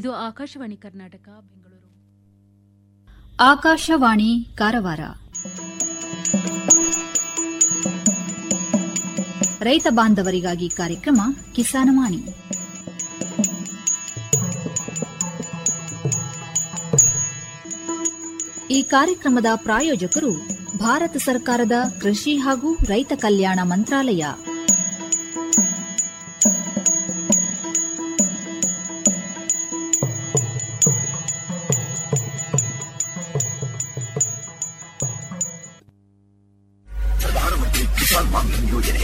ಇದು ಆಕಾಶವಾಣಿ ಕರ್ನಾಟಕ ಬೆಂಗಳೂರು ಆಕಾಶವಾಣಿ ಕಾರವಾರ ರೈತ ಬಾಂಧವರಿಗಾಗಿ ಕಾರ್ಯಕ್ರಮ ಕಿಸಾನವಾಣಿ ಈ ಕಾರ್ಯಕ್ರಮದ ಪ್ರಾಯೋಜಕರು ಭಾರತ ಸರ್ಕಾರದ ಕೃಷಿ ಹಾಗೂ ರೈತ ಕಲ್ಯಾಣ ಮಂತ್ರಾಲಯ ಪ್ರಧಾನಮಂತ್ರಿ ಕಿಸಾನ್ ಮಾನ್ಧನ್ ಯೋಜನೆ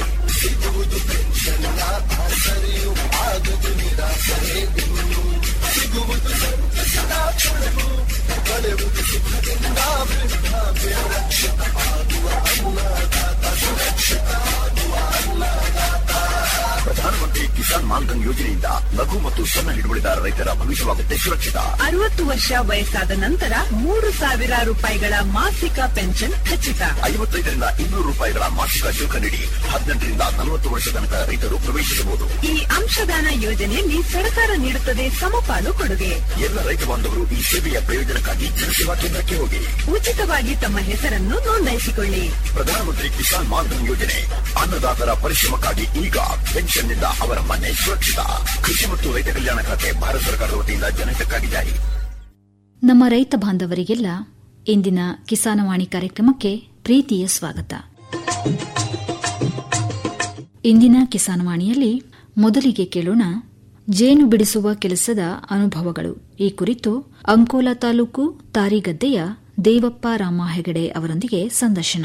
ಪ್ರಧಾನಮಂತ್ರಿ ಕಿಸಾನ್ ಮಾನ್ಧನ್ ಯೋಜನೆಯಿಂದ ಲಘು ಮತ್ತು ಸಣ್ಣ ಹಿಡುವಳಿದಾರ ರೈತರ ಭವಿಷ್ಯವಾಗುತ್ತೆ ಸುರಕ್ಷಿತ ಅರವತ್ತು ವರ್ಷ ವಯಸ್ಸಾದ ನಂತರ ಮೂರು ಸಾವಿರ ರೂಪಾಯಿಗಳ ಮಾಸಿಕ ಪೆನ್ಷನ್ ಖಚಿತ ಐವತ್ತೈದರಿಂದ ಇನ್ನೂರು ರೂಪಾಯಿಗಳ ಮಾಸಿಕ ಶುಲ್ಕ ನೀಡಿ ಹದಿನೆಂಟರಿಂದ ನಲವತ್ತು ವರ್ಷ ತನಕ ರೈತರು ಪ್ರವೇಶಿಸಬಹುದು ಈ ಅಂಶದಾನ ಯೋಜನೆಯಲ್ಲಿ ಸರ್ಕಾರ ನೀಡುತ್ತದೆ ಸಮಪಾಲು ಕೊಡುಗೆ ಎಲ್ಲ ರೈತ ಬಾಂಧವರು ಈ ಸೇವೆಯ ಪ್ರಯೋಜನಕ್ಕಾಗಿ ಜನಸೇವಾ ಕೇಂದ್ರಕ್ಕೆ ಹೋಗಿ ಉಚಿತವಾಗಿ ತಮ್ಮ ಹೆಸರನ್ನು ನೋಂದಾಯಿಸಿಕೊಳ್ಳಿ ಪ್ರಧಾನಮಂತ್ರಿ ಕಿಸಾನ್ ಮಾನ್ಧನ್ ಯೋಜನೆ ಅನ್ನದಾತರ ಪರಿಶ್ರಮಕ್ಕಾಗಿ ಈಗ ಪೆನ್ಷನ್ನಿಂದ ಅವರ ಮನೆ ಸುರಕ್ಷಿತ ಕೃಷಿ ಮತ್ತು ರೈತ ಕಲ್ಯಾಣ ಖಾತೆ ಭಾರತ ಸರ್ಕಾರದ ವತಿಯಿಂದ ಜನಹಿತಕ್ಕಾಗಿ ಜಾರಿ ನಮ್ಮ ರೈತ ಬಾಂಧವರಿಗೆಲ್ಲ ಇಂದಿನ ಕಿಸಾನವಾಣಿ ಕಾರ್ಯಕ್ರಮಕ್ಕೆ ಪ್ರೀತಿಯ ಸ್ವಾಗತ ಇಂದಿನ ಕಿಸಾನವಾಣಿಯಲ್ಲಿ ಮೊದಲಿಗೆ ಕೇಳೋಣ ಜೇನು ಬಿಡಿಸುವ ಕೆಲಸದ ಅನುಭವಗಳು ಈ ಕುರಿತು ಅಂಕೋಲಾ ತಾಲೂಕು ತಾರಿಗದ್ದೆಯ ದೇವಪ್ಪ ರಾಮ ಹೆಗಡೆ ಅವರೊಂದಿಗೆ ಸಂದರ್ಶನ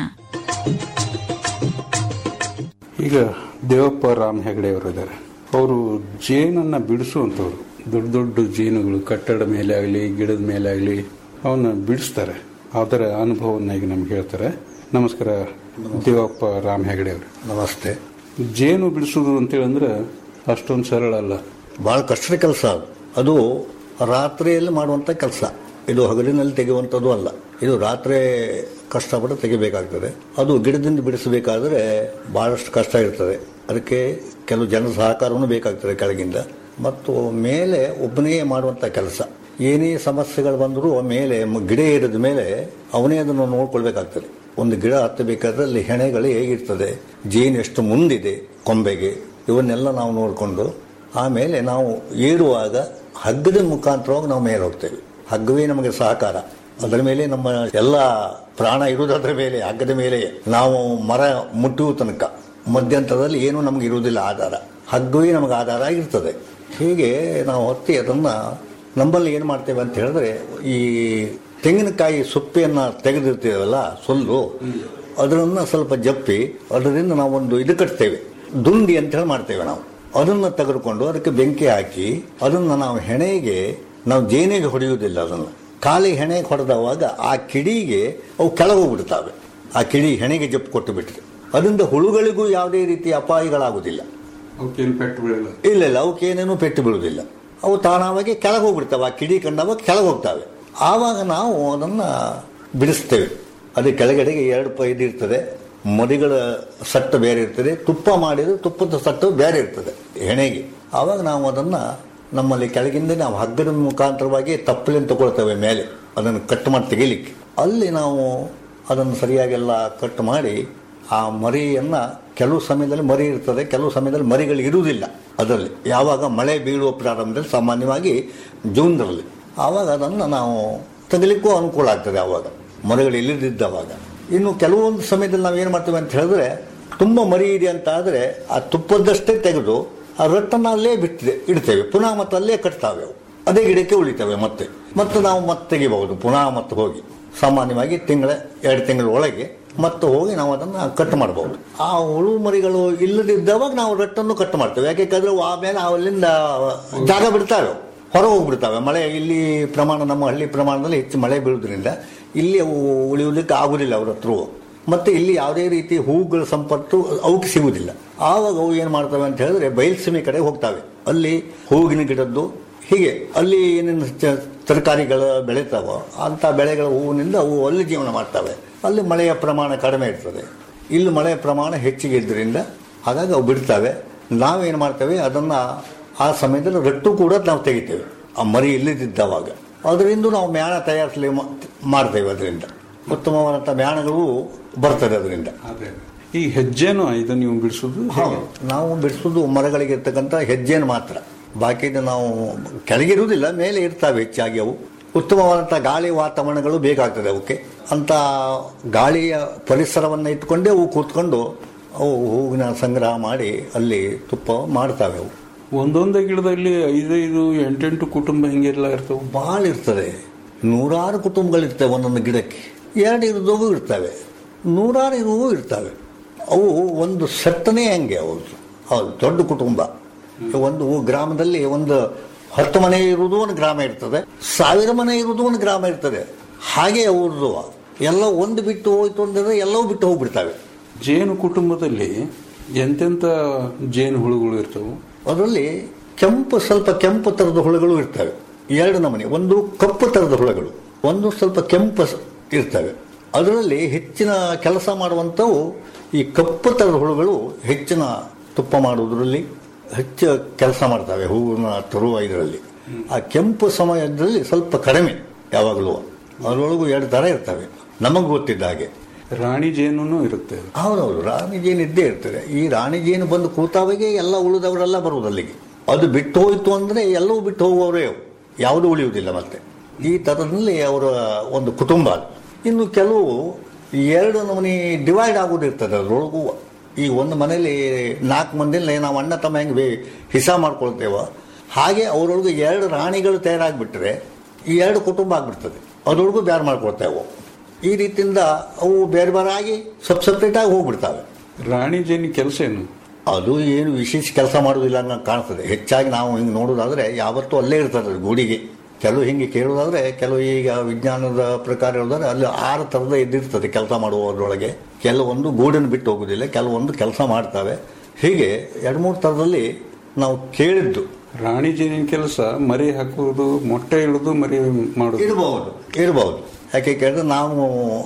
ಈಗ ದೇವಪ್ಪ ರಾಮ್ ಹೆಗಡೆ ಅವರು ಇದ್ದಾರೆ ಅವರು ಜೇನನ್ನ ಬಿಡಿಸುವಂಥವ್ರು ದೊಡ್ಡ ದೊಡ್ಡ ಜೇನುಗಳು ಕಟ್ಟಡ ಮೇಲೆ ಆಗಲಿ ಗಿಡದ ಮೇಲೆ ಆಗಲಿ ಅವನ್ನ ಬಿಡಿಸ್ತಾರೆ ಅದರ ಅನುಭವವನ್ನ ಈಗ ನಮ್ಗೆ ಹೇಳ್ತಾರೆ ನಮಸ್ಕಾರ ದೇವಪ್ಪ ರಾಮ್ ಹೆಗಡೆ ಅವರು ನಮಸ್ತೆ ಜೇನು ಬಿಡಿಸೋದು ಅಂತೇಳಂದ್ರೆ ಅಷ್ಟೊಂದು ಸರಳ ಅಲ್ಲ ಭಾಳ ಕಷ್ಟದ ಕೆಲಸ ಅದು ಅದು ರಾತ್ರಿಯಲ್ಲಿ ಮಾಡುವಂಥ ಕೆಲಸ ಇದು ಹಗಲಿನಲ್ಲಿ ತೆಗೆಯುವಂಥದ್ದು ಅಲ್ಲ ಇದು ರಾತ್ರಿ ಕಷ್ಟಪಟ್ಟು ತೆಗಿಬೇಕಾಗ್ತದೆ ಅದು ಗಿಡದಿಂದ ಬಿಡಿಸಬೇಕಾದ್ರೆ ಬಹಳಷ್ಟು ಕಷ್ಟ ಇರ್ತದೆ ಅದಕ್ಕೆ ಕೆಲವು ಜನರ ಸಹಕಾರವೂ ಬೇಕಾಗ್ತದೆ ಕೆಳಗಿಂದ ಮತ್ತು ಮೇಲೆ ಒಬ್ಬನೇ ಮಾಡುವಂಥ ಕೆಲಸ ಏನೇ ಸಮಸ್ಯೆಗಳು ಬಂದರೂ ಮೇಲೆ ಮ- ಗಿಡ ಏರಿದ ಮೇಲೆ ಅವನೇ ಅದನ್ನು ನೋಡ್ಕೊಳ್ಬೇಕಾಗ್ತದೆ ಒಂದು ಗಿಡ ಹತ್ತಬೇಕಾದ್ರೆ ಅಲ್ಲಿ ಹೆಣೆಗಳು ಹೇಗಿರ್ತದೆ ಜೇನು ಎಷ್ಟು ಮುಂದಿದೆ ಕೊಂಬೆಗೆ ಇವನ್ನೆಲ್ಲ ನಾವು ನೋಡಿಕೊಂಡು ಆಮೇಲೆ ನಾವು ಏರುವಾಗ ಹಗ್ಗದ ಮುಖಾಂತರವಾಗಿ ನಾವು ಮೇಲೆ ಹೋಗ್ತೇವೆ ಹಗ್ಗವೇ ನಮಗೆ ಸಹಕಾರ ಅದರ ಮೇಲೆ ನಮ್ಮ ಎಲ್ಲ ಪ್ರಾಣ ಇರುವುದು ಅದರ ಮೇಲೆ ಹಗ್ಗದ ಮೇಲೆ ನಾವು ಮರ ಮುಟ್ಟುವ ತನಕ ಮಧ್ಯಂತರದಲ್ಲಿ ಏನೂ ನಮಗೆ ಇರುವುದಿಲ್ಲ ಆಧಾರ ಹಗ್ಗವೇ ನಮಗೆ ಆಧಾರ ಆಗಿರ್ತದೆ ಹೀಗೆ ನಾವು ಹೊತ್ತಿ ಅದನ್ನು ನಮ್ಮಲ್ಲಿ ಏನು ಮಾಡ್ತೇವೆ ಅಂತ ಹೇಳಿದ್ರೆ ಈ ತೆಂಗಿನಕಾಯಿ ಸೊಪ್ಪೆಯನ್ನು ತೆಗೆದಿರ್ತೀವಲ್ಲ ಸೊಲ್ಲು ಅದನ್ನು ಸ್ವಲ್ಪ ಜಪ್ಪಿ ಅದರಿಂದ ನಾವೊಂದು ಇದು ಕಟ್ತೇವೆ ದುಂಡಿ ಅಂತ ಹೇಳಿ ಮಾಡ್ತೇವೆ ನಾವು ಅದನ್ನು ತೆಗೆದುಕೊಂಡು ಅದಕ್ಕೆ ಬೆಂಕಿ ಹಾಕಿ ಅದನ್ನು ನಾವು ಹೆಣೆಗೆ ನಾವು ಜೇನಿಗೆ ಹೊಡೆಯುವುದಿಲ್ಲ ಅದನ್ನು ಖಾಲಿ ಹೆಣೆಗೆ ಹೊಡೆದವಾಗ ಆ ಕಿಡಿಗೆ ಅವು ಕೆಳಗೆ ಹೋಗ್ಬಿಡ್ತಾವೆ ಆ ಕಿಡಿ ಹೆಣೆಗೆ ಜಪ್ಪು ಕೊಟ್ಟು ಬಿಟ್ಟರೆ ಅದರಿಂದ ಹುಳುಗಳಿಗೂ ಯಾವುದೇ ರೀತಿ ಅಪಾಯಗಳಾಗುವುದಿಲ್ಲ ಅವಕ್ಕೇನು ಪೆಟ್ಟು ಬೀಳಲ್ಲ ಇಲ್ಲ ಇಲ್ಲ ಅವಕ್ಕೇನೇನು ಪೆಟ್ಟು ಬೀಳುವುದಿಲ್ಲ ಅವು ತಾನಾವಾಗಿ ಕೆಳಗೆ ಹೋಗ್ಬಿಡ್ತಾವೆ ಆ ಕಿಡಿ ಕಂಡಾಗ ಕೆಳಗೆ ಹೋಗ್ತವೆ ಆವಾಗ ನಾವು ಅದನ್ನು ಬಿಡಿಸ್ತೇವೆ ಅದು ಕೆಳಗಡೆಗೆ ಎರಡು ಪೈದು ಇರ್ತದೆ ಮರಿಗಳ ಸಟ್ಟು ಬೇರೆ ಇರ್ತದೆ ತುಪ್ಪ ಮಾಡಿದ್ರೆ ತುಪ್ಪದ ಸಟ್ಟು ಬೇರೆ ಇರ್ತದೆ ಹೆಣೆಗೆ ಆವಾಗ ನಾವು ಅದನ್ನು ನಮ್ಮಲ್ಲಿ ಕೆಳಗಿಂದ ನಾವು ಹಗ್ಗದ ಮುಖಾಂತರವಾಗಿ ತಪ್ಪಲಿನ ತಗೊಳ್ತೇವೆ ಮೇಲೆ ಅದನ್ನು ಕಟ್ ಮಾಡಿ ತೆಗಿಲಿಕ್ಕೆ ಅಲ್ಲಿ ನಾವು ಅದನ್ನು ಸರಿಯಾಗೆಲ್ಲ ಕಟ್ ಮಾಡಿ ಆ ಮರಿಯನ್ನು ಕೆಲವು ಸಮಯದಲ್ಲಿ ಮರಿ ಇರ್ತದೆ ಕೆಲವು ಸಮಯದಲ್ಲಿ ಮರಿಗಳು ಇರುವುದಿಲ್ಲ ಅದರಲ್ಲಿ ಯಾವಾಗ ಮಳೆ ಬೀಳುವ ಪ್ರಾರಂಭದಲ್ಲಿ ಸಾಮಾನ್ಯವಾಗಿ ಜೂನ್ದಲ್ಲಿ ಆವಾಗ ಅದನ್ನು ನಾವು ತೆಗಲಿಕ್ಕೂ ಅನುಕೂಲ ಆಗ್ತದೆ ಆವಾಗ ಮರಿಗಳು ಇಲ್ಲದಿದ್ದವಾಗ ಇನ್ನು ಕೆಲವೊಂದು ಸಮಯದಲ್ಲಿ ನಾವು ಏನು ಮಾಡ್ತೇವೆ ಅಂತ ಹೇಳಿದ್ರೆ ತುಂಬ ಮರಿ ಇದೆ ಅಂತ ಆದರೆ ಆ ತುಪ್ಪದಷ್ಟೇ ತೆಗೆದು ಆ ರಟ್ಟನ್ನು ಅಲ್ಲೇ ಬಿಟ್ಟಿದೆ ಇಡ್ತೇವೆ ಪುನಃ ಮತ್ತೆ ಅಲ್ಲೇ ಕಟ್ತಾವೆ ಅವು ಅದೇ ಗಿಡಕ್ಕೆ ಉಳಿತವೆ ಮತ್ತೆ ಮತ್ತೆ ನಾವು ಮತ್ತೆ ತೆಗಿಬಹುದು ಪುನಃ ಮತ್ತೆ ಹೋಗಿ ಸಾಮಾನ್ಯವಾಗಿ ತಿಂಗಳ ಎರಡು ತಿಂಗಳ ಒಳಗೆ ಮತ್ತೆ ಹೋಗಿ ನಾವು ಅದನ್ನು ಕಟ್ ಮಾಡಬಹುದು ಆ ಹುಳು ಮರಿಗಳು ಇಲ್ಲದಿದ್ದವಾಗ ನಾವು ರಟ್ಟನ್ನು ಕಟ್ ಮಾಡ್ತೇವೆ ಯಾಕೆಂದ್ರೆ ಅವು ಆಮೇಲೆ ಅಲ್ಲಿಂದ ಜಾಗ ಬಿಡ್ತಾವೆ ಅವು. ಹೊರ ಹೋಗ್ಬಿಡ್ತಾವೆ ಮಳೆ ಇಲ್ಲಿ ಪ್ರಮಾಣ ನಮ್ಮ ಹಳ್ಳಿ ಪ್ರಮಾಣದಲ್ಲಿ ಹೆಚ್ಚು ಮಳೆ ಬೀಳುವುದರಿಂದ ಇಲ್ಲಿ ಅವು ಉಳಿಯುವುದಕ್ಕೆ ಆಗುದಿಲ್ಲ ಅವ್ರ ಹತ್ರ ಮತ್ತೆ ಇಲ್ಲಿ ಯಾವುದೇ ರೀತಿ ಹೂವುಗಳ ಸಂಪತ್ತು ಅವಕ್ಕೆ ಸಿಗುವುದಿಲ್ಲ ಆವಾಗ ಅವು ಏನು ಮಾಡ್ತವೆ ಅಂತ ಹೇಳಿದ್ರೆ ಬಯಲ್ಸೀಮೆ ಕಡೆ ಹೋಗ್ತವೆ ಅಲ್ಲಿ ಹೂವಿನ ಗಿಡದ್ದು ಹೀಗೆ ಅಲ್ಲಿ ಏನೇನು ಚ- ತರಕಾರಿಗಳು ಬೆಳೀತಾವೋ ಅಂಥ ಬೆಳೆಗಳ ಹೂವಿನಿಂದ ಅವು ಅಲ್ಲಿ ಜೀವನ ಮಾಡ್ತವೆ ಅಲ್ಲಿ ಮಳೆಯ ಪ್ರಮಾಣ ಕಡಿಮೆ ಇರ್ತದೆ ಇಲ್ಲಿ ಮಳೆಯ ಪ್ರಮಾಣ ಹೆಚ್ಚಿಗೆ ಇದ್ದರಿಂದ ಹಾಗಾಗಿ ಅವು ಬಿಡ್ತವೆ ನಾವೇನು ಮಾಡ್ತೇವೆ ಅದನ್ನು ಆ ಸಮಯದಲ್ಲಿ ರಟ್ಟು ಕೂಡ ನಾವು ತೆಗಿತೇವೆ ಆ ಮರಿ ಇಲ್ಲದಿದ್ದವಾಗ ಅದರಿಂದ ನಾವು ಮ್ಯಾಣ ತಯಾರಿಸಲಿ ಮಾಡ್ತೇವೆ ಅದರಿಂದ ಉತ್ತಮವಾದಂಥ ಮ್ಯಾಣಗಳು ಬರ್ತದೆ ಅದರಿಂದ ಅದೇ ಈ ಹೆಜ್ಜೆನು ಇದು ನೀವು ಬಿಡಿಸೋದು ಹೌದು ನಾವು ಬಿಡಿಸೋದು ಮರಗಳಿಗೆ ಇರ್ತಕ್ಕಂಥ ಹೆಜ್ಜೆಯನ್ನು ಮಾತ್ರ ಬಾಕಿದ ನಾವು ಕೆಳಗಿರುವುದಿಲ್ಲ ಮೇಲೆ ಇರ್ತಾವೆ ಹೆಚ್ಚಾಗಿ ಅವು ಉತ್ತಮವಾದಂಥ ಗಾಳಿ ವಾತಾವರಣಗಳು ಬೇಕಾಗ್ತದೆ ಅವಕ್ಕೆ ಅಂತ ಗಾಳಿಯ ಪರಿಸರವನ್ನು ಇಟ್ಕೊಂಡೇ ಅವು ಕೂತ್ಕೊಂಡು ಅವು ಹೂವಿನ ಸಂಗ್ರಹ ಮಾಡಿ ಅಲ್ಲಿ ತುಪ್ಪ ಮಾಡ್ತಾವೆ ಅವು ಒಂದೊಂದೇ ಗಿಡದಲ್ಲಿ ಐದೈದು ಎಂಟೆಂಟು ಕುಟುಂಬ ಹಿಂಗೆಲ್ಲ ಇರ್ತವೆ ಭಾಳ ಇರ್ತದೆ ನೂರಾರು ಕುಟುಂಬಗಳಿರ್ತವೆ ಒಂದೊಂದು ಗಿಡಕ್ಕೆ ಎರಡು ಇರುದವು ಇರ್ತವೆ ನೂರಾರು ಇರುವವು ಇರ್ತವೆ ಅವು ಒಂದು ಸೆಟ್ಟನೇ ಹಂಗೆ ಅವು ಹೌದು ದೊಡ್ಡ ಕುಟುಂಬ ಒಂದು ಗ್ರಾಮದಲ್ಲಿ ಒಂದು ಹತ್ತು ಮನೆ ಇರುವುದು ಒಂದು ಗ್ರಾಮ ಇರ್ತದೆ ಸಾವಿರ ಮನೆ ಇರುವುದು ಒಂದು ಗ್ರಾಮ ಇರ್ತದೆ ಹಾಗೆ ಅವ್ರದ್ದು ಎಲ್ಲ ಒಂದು ಬಿಟ್ಟು ಹೋಯ್ತು ಅಂದರೆ ಎಲ್ಲವೂ ಬಿಟ್ಟು ಹೋಗ್ಬಿಡ್ತವೆ ಜೇನು ಕುಟುಂಬದಲ್ಲಿ ಎಂತೆಂಥ ಜೇನು ಹುಳುಗಳು ಇರ್ತವೆ ಅದರಲ್ಲಿ ಕೆಂಪು ಸ್ವಲ್ಪ ಕೆಂಪು ಥರದ ಹುಳುಗಳು ಇರ್ತವೆ ಎರಡು ನಮೂನೆ ಒಂದು ಕಪ್ಪು ಥರದ ಹುಳುಗಳು ಒಂದು ಸ್ವಲ್ಪ ಕೆಂಪು ಸ- ಇರ್ತವೆ ಅದರಲ್ಲಿ ಹೆಚ್ಚಿನ ಕೆಲಸ ಮಾಡುವಂಥವು ಈ ಕಪ್ಪು ಥರದ ಹುಳುಗಳು ಹೆಚ್ಚಿನ ತುಪ್ಪ ಮಾಡುವುದರಲ್ಲಿ ಹೆಚ್ಚು ಕೆಲಸ ಮಾಡ್ತವೆ ಹೂವಿನ ತರುವ ಇದರಲ್ಲಿ ಆ ಕೆಂಪು ಸಮಯದಲ್ಲಿ ಸ್ವಲ್ಪ ಕಡಿಮೆ ಯಾವಾಗಲೂ ಅದರೊಳಗೂ ಎರಡು ಥರ ಇರ್ತವೆ ನಮಗೆ ಗೊತ್ತಿದ್ದ ಹಾಗೆ ರಾಣಿ ಜೇನು ಇರುತ್ತೆ ಹೌದೌದು ರಾಣಿ ಜೇನು ಇದ್ದೇ ಇರ್ತದೆ ಈ ರಾಣಿ ಜೇನು ಬಂದು ಕೂತಾವಾಗೆ ಎಲ್ಲ ಉಳಿದವರೆಲ್ಲ ಬರುವುದು ಅಲ್ಲಿಗೆ ಅದು ಬಿಟ್ಟು ಹೋಯ್ತು ಅಂದರೆ ಎಲ್ಲವೂ ಬಿಟ್ಟು ಹೋಗುವವರೇ ಅವು ಯಾವುದೂ ಉಳಿಯುವುದಿಲ್ಲ ಮತ್ತೆ ಈ ಥರದಲ್ಲಿ ಅವರ ಒಂದು ಕುಟುಂಬ ಅದು. ಇನ್ನು ಕೆಲವು ಎರಡು ನಮೂನಿ ಡಿವೈಡ್ ಆಗೋದು ಇರ್ತದೆ ಅದರೊಳಗೂ ಈ ಒಂದು ಮನೇಲಿ ನಾಲ್ಕು ಮಂದಿಲಿ ನಾವು ಅಣ್ಣ ತಮ್ಮ ಹೆಂಗೆ ಬೇ ಹಿಸ ಮಾಡ್ಕೊಳ್ತೇವೋ ಹಾಗೆ ಅವರೊಳಗೆ ಎರಡು ರಾಣಿಗಳು ತಯಾರಾಗಿಬಿಟ್ರೆ ಈ ಎರಡು ಕುಟುಂಬ ಆಗಿಬಿಡ್ತದೆ ಅದರೊಳಗೂ ಬೇರೆ ಮಾಡ್ಕೊಳ್ತೇವೆ ಈ ರೀತಿಯಿಂದ ಅವು ಬೇರೆ ಬೇರೆ ಆಗಿ ಸಬ್ ಸಪ್ರೇಟ್ ಆಗಿ ಹೋಗ್ಬಿಡ್ತವೆ ರಾಣಿ ಜೇನಿ ಕೆಲಸ ಏನು ಅದು ಏನು ವಿಶೇಷ ಕೆಲಸ ಮಾಡೋದಿಲ್ಲ ಅನ್ನೋ ಕಾಣ್ತದೆ ಹೆಚ್ಚಾಗಿ ನಾವು ಹಿಂಗೆ ನೋಡೋದಾದ್ರೆ ಯಾವತ್ತೂ ಅಲ್ಲೇ ಇರ್ತದೆ ಅದು ಗೂಡಿಗೆ ಕೆಲವು ಹಿಂಗೆ ಕೇಳೋದಾದ್ರೆ ಕೆಲವು ಈಗ ವಿಜ್ಞಾನದ ಪ್ರಕಾರ ಹೇಳೋದಾದ್ರೆ ಅಲ್ಲಿ ಆರು ಥರದ ಇದ್ದಿರ್ತದೆ ಕೆಲಸ ಮಾಡುವುದರೊಳಗೆ ಕೆಲವೊಂದು ಗೂಡನ್ನು ಬಿಟ್ಟು ಹೋಗೋದಿಲ್ಲ ಕೆಲವೊಂದು ಕೆಲಸ ಮಾಡ್ತವೆ ಹೀಗೆ ಎರಡು ಮೂರು ಥರದಲ್ಲಿ ನಾವು ಕೇಳಿದ್ದು ರಾಣಿ ಜೇನಿನ ಕೆಲಸ ಮರಿ ಹಾಕುವುದು ಮೊಟ್ಟೆ ಇಡುದು ಮರಿ ಮಾಡುದು ಇರಬಹುದು ಇರಬಹುದು ಯಾಕೆ ಕೇಳಿದ್ರೆ ನಾವು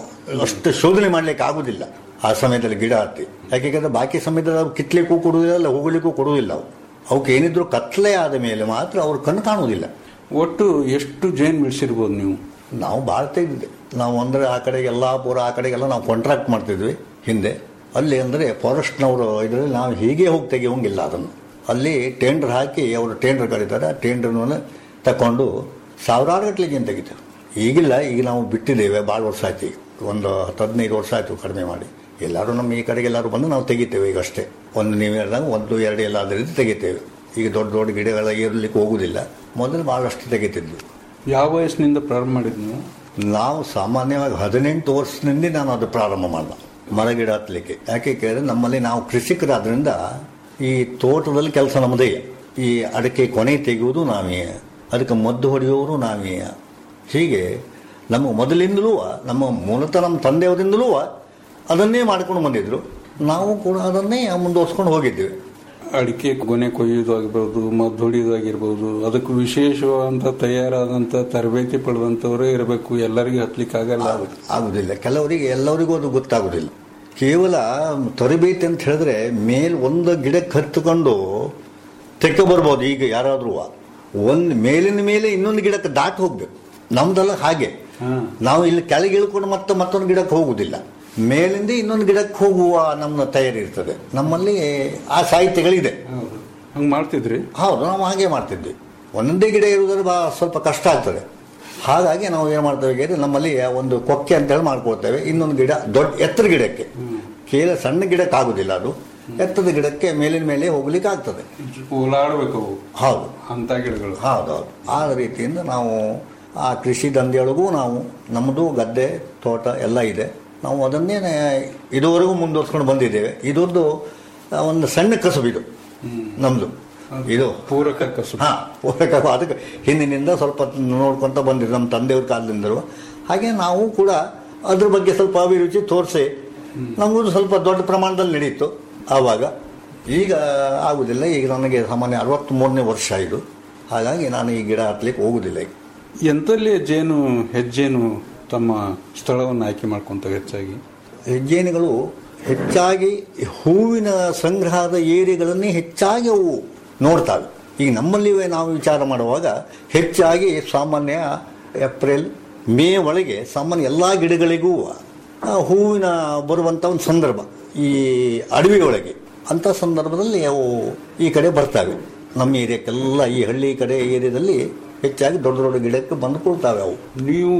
ಅಷ್ಟು ಶೋಧನೆ ಮಾಡ್ಲಿಕ್ಕೆ ಆಗುದಿಲ್ಲ ಆ ಸಮಯದಲ್ಲಿ ಗಿಡ ಹತ್ತಿ ಯಾಕೆ ಕೇಳಿದ್ರೆ ಬಾಕಿ ಸಮಯದಲ್ಲಿ ಅವು ಕಿತ್ಲಿಕ್ಕೂ ಕೊಡುವುದಿಲ್ಲ ಅಲ್ಲ ಹೋಗ್ಲಿಕ್ಕೂ ಕೊಡುವುದಿಲ್ಲ ಅವು ಅವಕ್ಕೆ ಏನಿದ್ರು ಕತ್ಲೆ ಆದ ಮೇಲೆ ಮಾತ್ರ ಅವ್ರ ಕಣ್ಣು ಕಾಣುವುದಿಲ್ಲ ಒಟ್ಟು ಎಷ್ಟು ಜೇನು ಬಿಡಿಸಿರ್ಬೋದು ನೀವು ನಾವು ಭಾಳ ತೆಗೆದಿದ್ದೆ ನಾವು ಅಂದರೆ ಆ ಕಡೆಗೆ ಯಲ್ಲಾಪುರ ಆ ಕಡೆಗೆಲ್ಲ ನಾವು ಕಾಂಟ್ರಾಕ್ಟ್ ಮಾಡ್ತಿದ್ವಿ ಹಿಂದೆ ಅಲ್ಲಿ ಅಂದರೆ ಫಾರೆಸ್ಟ್ನವರು ಇದರಲ್ಲಿ ನಾವು ಹೀಗೆ ಹೋಗಿ ತೆಗಿಯೋಂಗಿಲ್ಲ ಅದನ್ನು ಅಲ್ಲಿ ಟೆಂಡರ್ ಹಾಕಿ ಅವರು ಟೆಂಡರ್ ಕರೀತಾರೆ ಆ ಟೆಂಡರ್ನ ತಗೊಂಡು ಸಾವಿರಾರು ಗಟ್ಟಲೆ ಜನ ತೆಗಿತಾರೆ ಈಗಿಲ್ಲ ಈಗ ನಾವು ಬಿಟ್ಟಿದ್ದೇವೆ ಭಾಳ ವರ್ಷ ಆಯ್ತು ಈಗ ಒಂದು ಹತ್ತು ಹದಿನೈದು ವರ್ಷ ಆಯಿತು ಕಡಿಮೆ ಮಾಡಿ ಎಲ್ಲರೂ ನಮ್ಮ ಈ ಕಡೆಗೆ ಎಲ್ಲರೂ ಬಂದು ನಾವು ತೆಗಿತೇವೆ ಈಗ ಅಷ್ಟೇ ಒಂದು ನೀವು ಹೇಳ್ದಂಗೆ ಒಂದು ಎರಡು ಎಲ್ಲ ಅದೇ ರೀತಿ ತೆಗಿತೇವೆ ಈಗ ದೊಡ್ಡ ದೊಡ್ಡ ಗಿಡಗಳ ಇರಲಿಕ್ಕೆ ಹೋಗುವುದಿಲ್ಲ ಮೊದಲು ಭಾಳಷ್ಟು ತೆಗಿತಿದ್ವಿ ಯಾವ ವಯಸ್ಸಿನಿಂದ ಪ್ರಾರಂಭ ಮಾಡಿದ್ ನೀವು ನಾವು ಸಾಮಾನ್ಯವಾಗಿ ಹದಿನೆಂಟು ವರ್ಷದಿಂದ ನಾನು ಅದು ಪ್ರಾರಂಭ ಮಾಡಿದ ಮರಗಿಡ ಹತ್ತಲಿಕ್ಕೆ ಯಾಕೆ ಕೇಳಿದ್ರೆ ನಮ್ಮಲ್ಲಿ ನಾವು ಕೃಷಿಕರಾದ್ರಿಂದ ಈ ತೋಟದಲ್ಲಿ ಕೆಲಸ ನಮ್ಮದೇ ಈ ಅಡಿಕೆ ಕೊನೆ ತೆಗೆಯುವುದು ನಾವೇ ಅದಕ್ಕೆ ಮದ್ದು ಹೊಡೆಯುವವರು ನಾವೇ ಹೀಗೆ ನಮ್ಮ ಮೊದಲಿಂದಲೂ ನಮ್ಮ ಮೂಲತಃ ನಮ್ಮ ತಂದೆಯವರಿಂದಲೂ ಅದನ್ನೇ ಮಾಡ್ಕೊಂಡು ಬಂದಿದ್ರು ನಾವು ಕೂಡ ಅದನ್ನೇ ಮುಂದುವರ್ಸ್ಕೊಂಡು ಹೋಗಿದ್ದೀವಿ ಅಡಿಕೆ ಗೊನೆ ಕೊಯ್ಯೋದು ಆಗಿರ್ಬೋದು ಮದ್ದು ಹೊಡಿಯೋದು ಆಗಿರ್ಬೋದು ಅದಕ್ಕೆ ವಿಶೇಷವಾದಂಥ ತಯಾರಾದಂಥ ತರಬೇತಿ ಪಡೆದಂಥವರೇ ಇರಬೇಕು ಎಲ್ಲರಿಗೂ ಹತ್ಲಿಕ್ಕೆ ಆಗಲ್ಲ ಅದು ಆಗುದಿಲ್ಲ ಕೆಲವರಿಗೆ ಎಲ್ಲರಿಗೂ ಅದು ಗೊತ್ತಾಗುದಿಲ್ಲ ಕೇವಲ ತರಬೇತಿ ಅಂತ ಹೇಳಿದ್ರೆ ಮೇಲ್ ಒಂದು ಗಿಡಕ್ಕೆ ಹತ್ತುಕೊಂಡು ತೆಕ್ಕ ಬರ್ಬೋದು ಈಗ ಯಾರಾದ್ರೂ ಒಂದು ಮೇಲಿನ ಮೇಲೆ ಇನ್ನೊಂದು ಗಿಡಕ್ಕೆ ದಾಟಿ ಹೋಗ್ಬೇಕು ನಮ್ದೆಲ್ಲ ಹಾಗೆ ಹ್ಮ್. ನಾವು ಇಲ್ಲಿ ಕೆಳಗೆ ಇಳ್ಕೊಂಡು ಮತ್ತೆ ಮತ್ತೊಂದು ಗಿಡಕ್ಕೆ ಹೋಗುದಿಲ್ಲ ಮೇಲಿಂದ ಇನ್ನೊಂದು ಗಿಡಕ್ಕೆ ಹೋಗುವ ನಮ್ಮ ತಯಾರಿ ಇರ್ತದೆ ನಮ್ಮಲ್ಲಿ ಆ ಸಾಹಿತ್ಯಗಳಿದೆ ಹೌದು ಹಂಗೆ ಮಾಡ್ತಿದ್ರಿ ಹೌದು ನಾವು ಹಾಗೆ ಮಾಡ್ತಿದ್ವಿ ಒಂದೊಂದೇ ಗಿಡ ಇರುವುದ್ರೆ ಬಾ ಸ್ವಲ್ಪ ಕಷ್ಟ ಆಗ್ತದೆ ಹಾಗಾಗಿ ನಾವು ಏನು ಮಾಡ್ತೇವೆ ಕೇಳಿದ್ರೆ ನಮ್ಮಲ್ಲಿ ಒಂದು ಕೊಕ್ಕೆ ಅಂತೇಳಿ ಮಾಡ್ಕೊಳ್ತೇವೆ ಇನ್ನೊಂದು ಗಿಡ ದೊಡ್ಡ ಎತ್ತರ ಗಿಡಕ್ಕೆ ಕೇವಲ ಸಣ್ಣ ಗಿಡಕ್ಕೆ ಆಗುದಿಲ್ಲ ಅದು ಎತ್ತರದ ಗಿಡಕ್ಕೆ ಮೇಲಿನ ಮೇಲೆ ಹೋಗ್ಲಿಕ್ಕೆ ಆಗ್ತದೆ ಓಲಾಡ್ಬೇಕು ಅವು ಹೌದು ಅಂಥ ಗಿಡಗಳು ಹೌದೌದು ಆ ರೀತಿಯಿಂದ ನಾವು ಆ ಕೃಷಿ ದಂಧೆಯೊಳಗೂ ನಾವು ನಮ್ಮದು ಗದ್ದೆ ತೋಟ ಎಲ್ಲ ಇದೆ ನಾವು ಅದನ್ನೇ ಇದುವರೆಗೂ ಮುಂದುವರ್ಸ್ಕೊಂಡು ಬಂದಿದ್ದೇವೆ ಇದೊಂದು ಆ, ಒಂದು ಸಣ್ಣ ಕಸುಬು ಇದು ನಮ್ಮದು ಇದು ಪೂರಕ ಕಸು ಹಾ ಪೂರಕ ಅದಕ್ಕೆ ಹಿಂದಿನಿಂದ ಸ್ವಲ್ಪ ನೋಡ್ಕೊಂತ ಬಂದಿದ್ದು ನಮ್ಮ ತಂದೆಯವ್ರ ಕಾಲದಿಂದಲೂ ಹಾಗೆ ನಾವು ಕೂಡ ಅದ್ರ ಬಗ್ಗೆ ಸ್ವಲ್ಪ ಅಭಿರುಚಿ ತೋರಿಸಿ ನಮಗೂ ಸ್ವಲ್ಪ ದೊಡ್ಡ ಪ್ರಮಾಣದಲ್ಲಿ ನಡೀತು ಆವಾಗ ಈಗ ಆಗುದಿಲ್ಲ ಈಗ ನನಗೆ ಸಾಮಾನ್ಯ ಅರವತ್ತ್ಮೂರನೇ ವರ್ಷ ಇದು ಹಾಗಾಗಿ ನಾನು ಈ ಗಿಡ ಹತ್ಲಿಕ್ಕೆ ಹೋಗುದಿಲ್ಲ ಈಗ ಎಂತಲ್ಲಿ ಜೇನು ಹೆಜ್ಜೇನು ತಮ್ಮ ಸ್ಥಳವನ್ನು ಆಯ್ಕೆ ಮಾಡ್ಕೊಂತ ಹೆಚ್ಚಾಗಿ ಹೆಜ್ಜೇನುಗಳು ಹೆಚ್ಚಾಗಿ ಹೂವಿನ ಸಂಗ್ರಹದ ಏರಿಯಾಗಳನ್ನೇ ಹೆಚ್ಚಾಗಿ ಅವು ನೋಡ್ತಾವೆ ಈಗ ನಮ್ಮಲ್ಲಿ ನಾವು ವಿಚಾರ ಮಾಡುವಾಗ ಹೆಚ್ಚಾಗಿ ಸಾಮಾನ್ಯ ಏಪ್ರಿಲ್ ಮೇ ಒಳಗೆ ಸಾಮಾನ್ಯ ಎಲ್ಲ ಗಿಡಗಳಿಗೂ ಆ, ಹೂವಿನ ಬರುವಂಥ ಒಂದು ಸಂದರ್ಭ ಈ ಅಡವಿ ಒಳಗೆ ಅಂಥ ಸಂದರ್ಭದಲ್ಲಿ ಅವು ಈ ಕಡೆ ಬರ್ತವೆ ನಮ್ಮ ಏರಿಯಾಕ್ಕೆಲ್ಲ ಈ ಹಳ್ಳಿ ಕಡೆ ಏರಿಯಾದಲ್ಲಿ ಹೆಚ್ಚಾಗಿ ದೊಡ್ಡ ದೊಡ್ಡ ಗಿಡಕ್ಕೆ ಬಂದು ಕೊಡ್ತಾವೆ ಅವು ನೀವು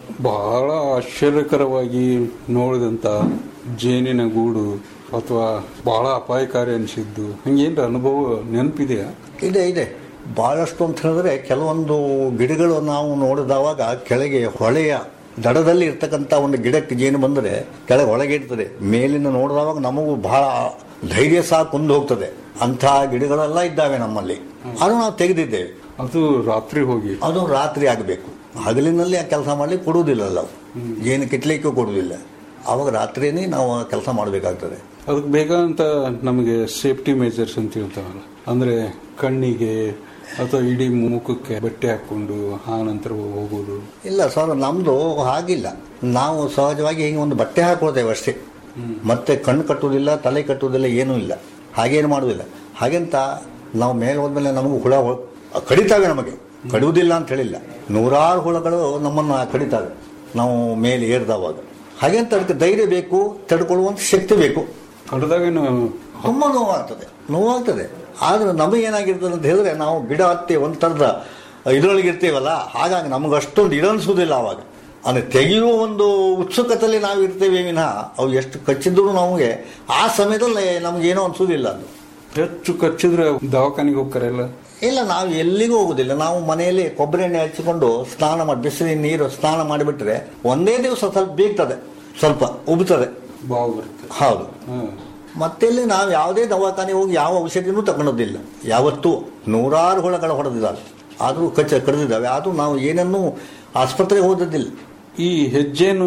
ಬಹಳ ಆಶ್ಚರ್ಯಕರವಾಗಿ ನೋಡಿದಂತ ಜೇನಿನ ಗೂಡು ಅಥವಾ ಬಹಳ ಅಪಾಯಕಾರಿ ಅನಿಸಿದ್ದು ಹಂಗೇನ್ರ ಅನುಭವ ನೆನಪಿದೆಯಾ ಇದೆ ಇದೆ ಬಹಳಷ್ಟು ಅಂತ ಹೇಳಿದ್ರೆ ಕೆಲವೊಂದು ಗಿಡಗಳು ನಾವು ನೋಡಿದವಾಗ ಕೆಳಗೆ ಹೊಳೆಯ ದಡದಲ್ಲಿ ಇರ್ತಕ್ಕಂಥ ಒಂದು ಗಿಡಕ್ಕೆ ಜೇನು ಬಂದರೆ ಕೆಳಗೆ ಒಳಗೆ ಇರ್ತದೆ ಮೇಲಿಂದ ನೋಡಿದವಾಗ ನಮಗೂ ಬಹಳ ಧೈರ್ಯ ಸಹ ಕುಂದು ಹೋಗ್ತದೆ ಅಂಥ ಗಿಡಗಳೆಲ್ಲ ಇದ್ದಾವೆ ನಮ್ಮಲ್ಲಿ ಅದು ನಾವು ತೆಗೆದಿದ್ದೇವೆ ಅದು ರಾತ್ರಿ ಹೋಗಿ ಅದು ರಾತ್ರಿ ಆಗಬೇಕು ಹಗಲಿನಲ್ಲಿ ಆ ಕೆಲಸ ಮಾಡಲಿಕ್ಕೆ ಕೊಡುವುದಿಲ್ಲ ನಾವು ಜೇನು ಕಿಟ್ಲಿಕ್ಕೂ ಕೊಡುವುದಿಲ್ಲ ಆವಾಗ ರಾತ್ರಿನೇ ನಾವು ಕೆಲಸ ಮಾಡಬೇಕಾಗ್ತದೆ ಅದಕ್ಕೆ ಬೇಗ ಅಂತ ನಮಗೆ ಸೇಫ್ಟಿ ಮೆಜರ್ಸ್ ಅಂತ ಹೇಳ್ತಾವಲ್ಲ ಅಂದ್ರೆ ಕಣ್ಣಿಗೆ ಅಥವಾ ಇಡೀ ಮುಖಕ್ಕೆ ಬಟ್ಟೆ ಹಾಕೊಂಡು ಆ ನಂತರ ಹೋಗೋದು ಇಲ್ಲ ಸರ್ ನಮ್ಮದು ಹಾಗಿಲ್ಲ ನಾವು ಸಹಜವಾಗಿ ಹಿಂಗೆ ಒಂದು ಬಟ್ಟೆ ಹಾಕೊಳ್ತೇವೆ ಅಷ್ಟೇ ಮತ್ತೆ ಕಣ್ಣು ಕಟ್ಟುವುದಿಲ್ಲ ತಲೆ ಕಟ್ಟುವುದಿಲ್ಲ ಏನೂ ಇಲ್ಲ ಹಾಗೇನು ಮಾಡುವುದಿಲ್ಲ ಹಾಗೆಂತ ನಾವು ಮೇಲೆ ಹೋದ್ಮೇಲೆ ನಮಗೆ ಹುಳ ಹೊ- ಕಡಿತಾವೆ ನಮಗೆ ಕಡಿಯುವುದಿಲ್ಲ ಅಂತ ಹೇಳಿಲ್ಲ ನೂರಾರು ಹುಳಗಳು ನಮ್ಮನ್ನು ಕಡಿತಾವೆ ನಾವು ಮೇಲೆ ಏರಿದವಾಗ ಹಾಗೆಂತ ಅದಕ್ಕೆ ಧೈರ್ಯ ಬೇಕು ತಡ್ಕೊಳ್ಳುವಂಥ ಶಕ್ತಿ ಬೇಕು ಕಡ್ದಾಗೇನು ತುಂಬ ನೋವಾಗ್ತದೆ ನೋವಾಗ್ತದೆ ಆದ್ರೆ ನಮಗೇನಾಗಿರ್ತದೆ ಅಂತ ಹೇಳಿದ್ರೆ ನಾವು ಗಿಡ ಹತ್ತಿ ಒಂದು ಥರದ ಇದರೊಳಗೆ ಇರ್ತೀವಲ್ಲ ಹಾಗಾಗಿ ನಮಗೆ ಅಷ್ಟೊಂದು ಇಡನ್ಸೋದಿಲ್ಲ ಆವಾಗ ಅಂದರೆ ತೆಗೆಯುವ ಒಂದು ಉತ್ಸುಕತೆಯಲ್ಲಿ ನಾವು ಇರ್ತೇವೆ ವಿನಃ ಅವು ಎಷ್ಟು ಕಚ್ಚಿದ್ರು ನಮಗೆ ಆ ಸಮಯದಲ್ಲಿ ನಮಗೇನೋ ಅನ್ಸೋದಿಲ್ಲ ಅದು ಹೆಚ್ಚು ಕಚ್ಚಿದ್ರೆ ದವಾಖಾನಿಗೆ ಹೋಗ್ತಾರಲ್ಲ ಇಲ್ಲ ನಾವು ಎಲ್ಲಿಗೂ ಹೋಗುದಿಲ್ಲ ನಾವು ಮನೆಯಲ್ಲಿ ಕೊಬ್ಬರಿ ಎಣ್ಣೆ ಹಚ್ಚಿಕೊಂಡು ಸ್ನಾನ ಮಾಡಿ ಬಿಸಿಲಿನ ನೀರು ಸ್ನಾನ ಮಾಡಿಬಿಟ್ರೆ ಒಂದೇ ದಿವಸ ಸ್ವಲ್ಪ ಬೀಗ್ತದೆ ಸ್ವಲ್ಪ ಉಬ್ತದೆ ಬಾವು ಬರುತ್ತೆ ಹೌದು ಹ್ಮ್. ಮತ್ತೆಲ್ಲಿ ನಾವು ಯಾವುದೇ ದವಾಖಾನೆ ಹೋಗಿ ಯಾವ ಔಷಧಿನೂ ತಗೊಳೋದಿಲ್ಲ ಯಾವತ್ತೂ ನೂರಾರು ಹುಳಗಳು ಹೊಡೆದಿದ್ದಾವೆ ಆದರೂ ಕಚ್ಚ ಕಡಿದಿದ್ದಾವೆ ಆದರೂ ನಾವು ಏನನ್ನೂ ಆಸ್ಪತ್ರೆಗೆ ಹೋದದ್ದಿಲ್ಲ ಈ ಹೆಜ್ಜೇನು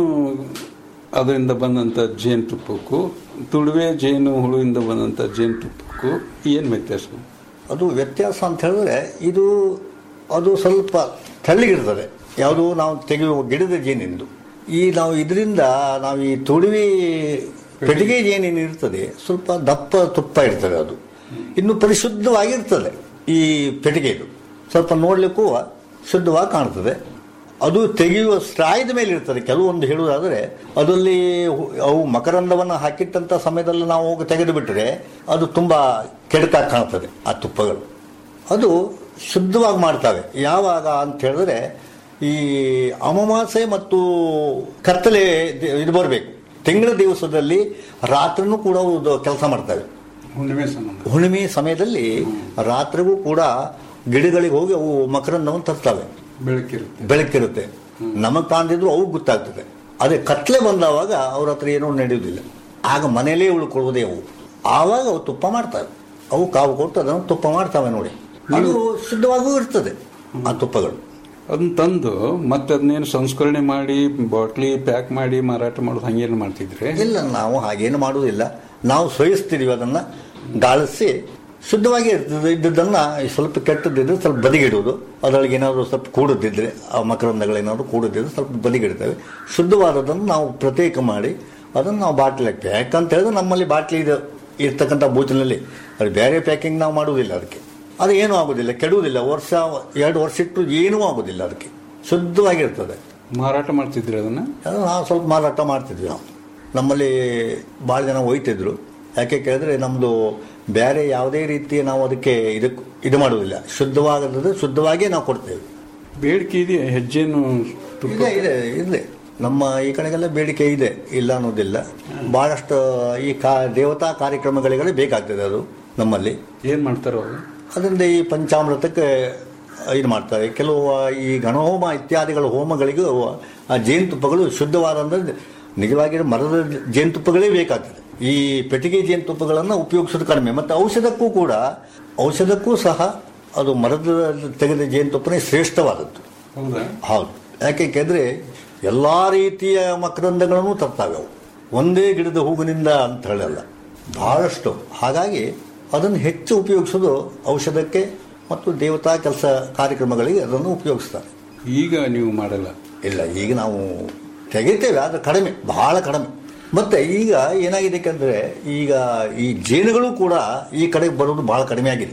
ಅದರಿಂದ ಬಂದಂತ ಜೇನುತುಪ್ಪಕ್ಕೂ ತುಳುವೆ ಜೇನು ಹುಳುವಿಂದ ಬಂದಂತ ಜೇನುತುಪ್ಪಕ್ಕೂ ಏನು ವ್ಯತ್ಯಾಸ ಅದು ವ್ಯತ್ಯಾಸ ಅಂತ ಹೇಳಿದ್ರೆ ಇದು ಅದು ಸ್ವಲ್ಪ ತೆಳ್ಳಗಿರ್ತದೆ ಯಾವುದು ನಾವು ತೆಗೆಯುವ ಗಿಡದ ಜೇನಿಂದು ಈ ನಾವು ಇದರಿಂದ ನಾವು ಈ ತುಳುವಿ ಪೆಟ್ಟಿಗೆ ಜೇನೇನು ಇರ್ತದೆ ಸ್ವಲ್ಪ ದಪ್ಪ ತುಪ್ಪ ಇರ್ತದೆ ಅದು ಇನ್ನು ಪರಿಶುದ್ಧವಾಗಿರ್ತದೆ ಈ ಪೆಟ್ಟಿಗೆದು ಸ್ವಲ್ಪ ನೋಡಲಿಕ್ಕೂ ಶುದ್ಧವಾಗಿ ಕಾಣ್ತದೆ ಅದು ತೆಗೆಯುವ ಸ್ಟ್ರಾಯದ ಮೇಲೆ ಇರ್ತದೆ ಕೆಲವೊಂದು ಹೇಳುವುದಾದರೆ ಅದರಲ್ಲಿ ಹು- ಅವು ಮಕರಂದವನ್ನು ಹಾಕಿಟ್ಟಂಥ ಸಮಯದಲ್ಲಿ ನಾವು ಹೋಗಿ ತೆಗೆದು ಬಿಟ್ಟರೆ ಅದು ತುಂಬ ಕೆಡಕಾಗಿ ಕಾಣ್ತದೆ ಆ ತುಪ್ಪಗಳು ಅದು ಶುದ್ಧವಾಗಿ ಮಾಡ್ತವೆ ಯಾವಾಗ ಅಂತ ಹೇಳಿದ್ರೆ ಈ ಅಮಾವಾಸ್ಯೆ ಮತ್ತು ಕತ್ತಲೆ ದಿ- ಇದು ಬರಬೇಕು ತಿಂಗಳ ದಿವಸದಲ್ಲಿ ರಾತ್ರಿನೂ ಕೂಡ ಅವು ಕೆಲಸ ಮಾಡ್ತವೆ ಹುಣ್ಣಿಮೆ ಸಂಬಂಧ ಹುಣ್ಣಿಮೆ ಸಮಯದಲ್ಲಿ ರಾತ್ರಿಗೂ ಕೂಡ ಗಿಡಗಳಿಗೆ ಹೋಗಿ ಅವು ಮಕರಂದವನ್ನು ತರ್ತವೆ ಬೆಳಕಿರುತ್ತೆ ಬೆಳಕಿರುತ್ತೆ ನಮಗೆ ಕಾಣದಿದ್ರು ಅವು ಗೊತ್ತಾಗ್ತದೆ ಅದೇ ಕತ್ಲೆ ಬಂದವಾಗ ಅವ್ರ ಹತ್ರ ಏನೂ ನಡೆಯುವುದಿಲ್ಲ ಆಗ ಮನೆಯಲ್ಲೇ ಉಳ್ಕೊಳ್ಳೋದೇ ಅವು ಆವಾಗ ಅವು ತುಪ್ಪ ಮಾಡ್ತವೆ ಅವು ಕಾವು ಕೊಟ್ಟು ಅದನ್ನು ತುಪ್ಪ ಮಾಡ್ತವೆ ನೋಡಿ ಅದು ಶುದ್ಧವಾಗೂ ಇರ್ತದೆ ಆ ತುಪ್ಪಗಳು ಅದನ್ನ ತಂದು ಮತ್ತೆ ಅದನ್ನೇನು ಸಂಸ್ಕರಣೆ ಮಾಡಿ ಬಾಟ್ಲಿ ಪ್ಯಾಕ್ ಮಾಡಿ ಮಾರಾಟ ಮಾಡೋದು ಹಂಗೇನು ಮಾಡ್ತಿದ್ರೆ ಇಲ್ಲ ನಾವು ಹಾಗೇನು ಮಾಡುವುದಿಲ್ಲ ನಾವು ಸೋಯಿಸ್ತೀವಿ ಅದನ್ನು ಗಾಳಿಸಿ ಶುದ್ಧವಾಗಿ ಇರ್ತದೆ ಇದ್ದದ್ದನ್ನು ಸ್ವಲ್ಪ ಕೆಟ್ಟದಿದ್ರೆ ಸ್ವಲ್ಪ ಬದಿಗಿಡುವುದು ಅದರೊಳಗೆ ಏನಾದರೂ ಸ್ವಲ್ಪ ಕೂಡದಿದ್ರೆ ಆ ಮಕರಂದಗಳೇನಾದರೂ ಕೂಡದಿದ್ರೆ ಸ್ವಲ್ಪ ಬದಿಗಿಡ್ತೇವೆ ಶುದ್ಧವಾದದನ್ನು ನಾವು ಪ್ರತ್ಯೇಕ ಮಾಡಿ ಅದನ್ನು ನಾವು ಬಾಟ್ಲಿ ಹಾಕ್ತೇವೆ ಯಾಕಂತ ಹೇಳಿದ್ರೆ ನಮ್ಮಲ್ಲಿ ಬಾಟ್ಲಿ ಇದೆ ಇರ್ತಕ್ಕಂಥ ಬೂತಿನಲ್ಲಿ ಅದು ಬೇರೆ ಪ್ಯಾಕಿಂಗ್ ನಾವು ಮಾಡುವುದಿಲ್ಲ ಅದಕ್ಕೆ ಅದು ಏನೂ ಆಗೋದಿಲ್ಲ ಕೆಡುವುದಿಲ್ಲ ವರ್ಷ ಎರಡು ವರ್ಷ ಇಟ್ಟು ಏನೂ ಆಗೋದಿಲ್ಲ ಅದಕ್ಕೆ ಶುದ್ಧವಾಗಿರ್ತದೆ ಮಾರಾಟ ಮಾಡ್ತಿದ್ರೆ ಅದನ್ನ ಅದು ನಾವು ಸ್ವಲ್ಪ ಮಾರಾಟ ಮಾಡ್ತಿದ್ವಿ ನಾವು ನಮ್ಮಲ್ಲಿ ಭಾಳ ಜನ ಒಯ್ತಿದ್ರು ಯಾಕೆ ಕೇಳಿದ್ರೆ ನಮ್ಮದು ಬೇರೆ ಯಾವುದೇ ರೀತಿಯ ನಾವು ಅದಕ್ಕೆ ಇದಕ್ಕೆ ಇದು ಮಾಡುವುದಿಲ್ಲ ಶುದ್ಧವಾಗದ್ರೆ ಶುದ್ಧವಾಗಿಯೇ ನಾವು ಕೊಡ್ತೇವೆ ಬೇಡಿಕೆ ಇದೆಯಾ ಹೆಜ್ಜೆನು ತುಪ್ಪ ಇದೆ ಇದೆ ಇದೆ ನಮ್ಮ ಈ ಕಡೆಗೆಲ್ಲ ಬೇಡಿಕೆ ಇದೆ ಇಲ್ಲ ಅನ್ನೋದಿಲ್ಲ ಭಾಳಷ್ಟು ಈ ಕಾ ದೇವತಾ ಕಾರ್ಯಕ್ರಮಗಳಿಗೆಲ್ಲ ಬೇಕಾಗ್ತದೆ ಅದು ನಮ್ಮಲ್ಲಿ ಏನ್ ಮಾಡ್ತಾರೋ ಅವು ಅದರಿಂದ ಈ ಪಂಚಾಮೃತಕ್ಕೆ ಇದು ಮಾಡ್ತಾರೆ ಕೆಲವು ಈ ಗಣಹೋಮ ಇತ್ಯಾದಿಗಳ ಹೋಮಗಳಿಗೂ ಆ ಜೇನುತುಪ್ಪಗಳು ಶುದ್ಧವಾದಂದ್ರೆ ನಿಜವಾಗಿ ಮರದ ಜೇನುತುಪ್ಪಗಳೇ ಬೇಕಾಗ್ತದೆ ಈ ಪೆಟ್ಟಿಗೆ ಜೇನುತುಪ್ಪಗಳನ್ನು ಉಪಯೋಗಿಸೋದು ಕಡಿಮೆ ಮತ್ತು ಔಷಧಕ್ಕೂ ಕೂಡ ಔಷಧಕ್ಕೂ ಸಹ ಅದು ಮರದ ತೆಗೆದ ಜೇನುತುಪ್ಪನೇ ಶ್ರೇಷ್ಠವಾದದ್ದು ಹೌದಾ ಹೌದು ಯಾಕೆ ಕೇಳಿದ್ರೆ ಎಲ್ಲ ರೀತಿಯ ಮಕರಂದಗಳನ್ನು ತರ್ತಾವೆ ಅವು ಒಂದೇ ಗಿಡದ ಹೂವಿನಿಂದ ಅಂತ ಹೇಳಲ್ಲ ಬಹಳಷ್ಟು ಹಾಗಾಗಿ ಅದನ್ನು ಹೆಚ್ಚು ಉಪಯೋಗಿಸೋದು ಔಷಧಕ್ಕೆ ಮತ್ತು ದೇವತಾ ಕೆಲಸ ಕಾರ್ಯಕ್ರಮಗಳಿಗೆ ಅದನ್ನು ಉಪಯೋಗಿಸ್ತಾರೆ ಈಗ ನೀವು ಮಾಡಲ್ಲ ಇಲ್ಲ ಈಗ ನಾವು ತೆಗಿತೇವೆ ಆದರೆ ಕಡಿಮೆ ಬಹಳ ಕಡಿಮೆ ಮತ್ತೆ ಈಗ ಏನಾಗಿದೆ ಯಾಕಂದ್ರೆ ಈಗ ಈ ಜೇನುಗಳು ಕೂಡ ಈ ಕಡೆಗೆ ಬರೋದು ಬಹಳ ಕಡಿಮೆ ಆಗಿದೆ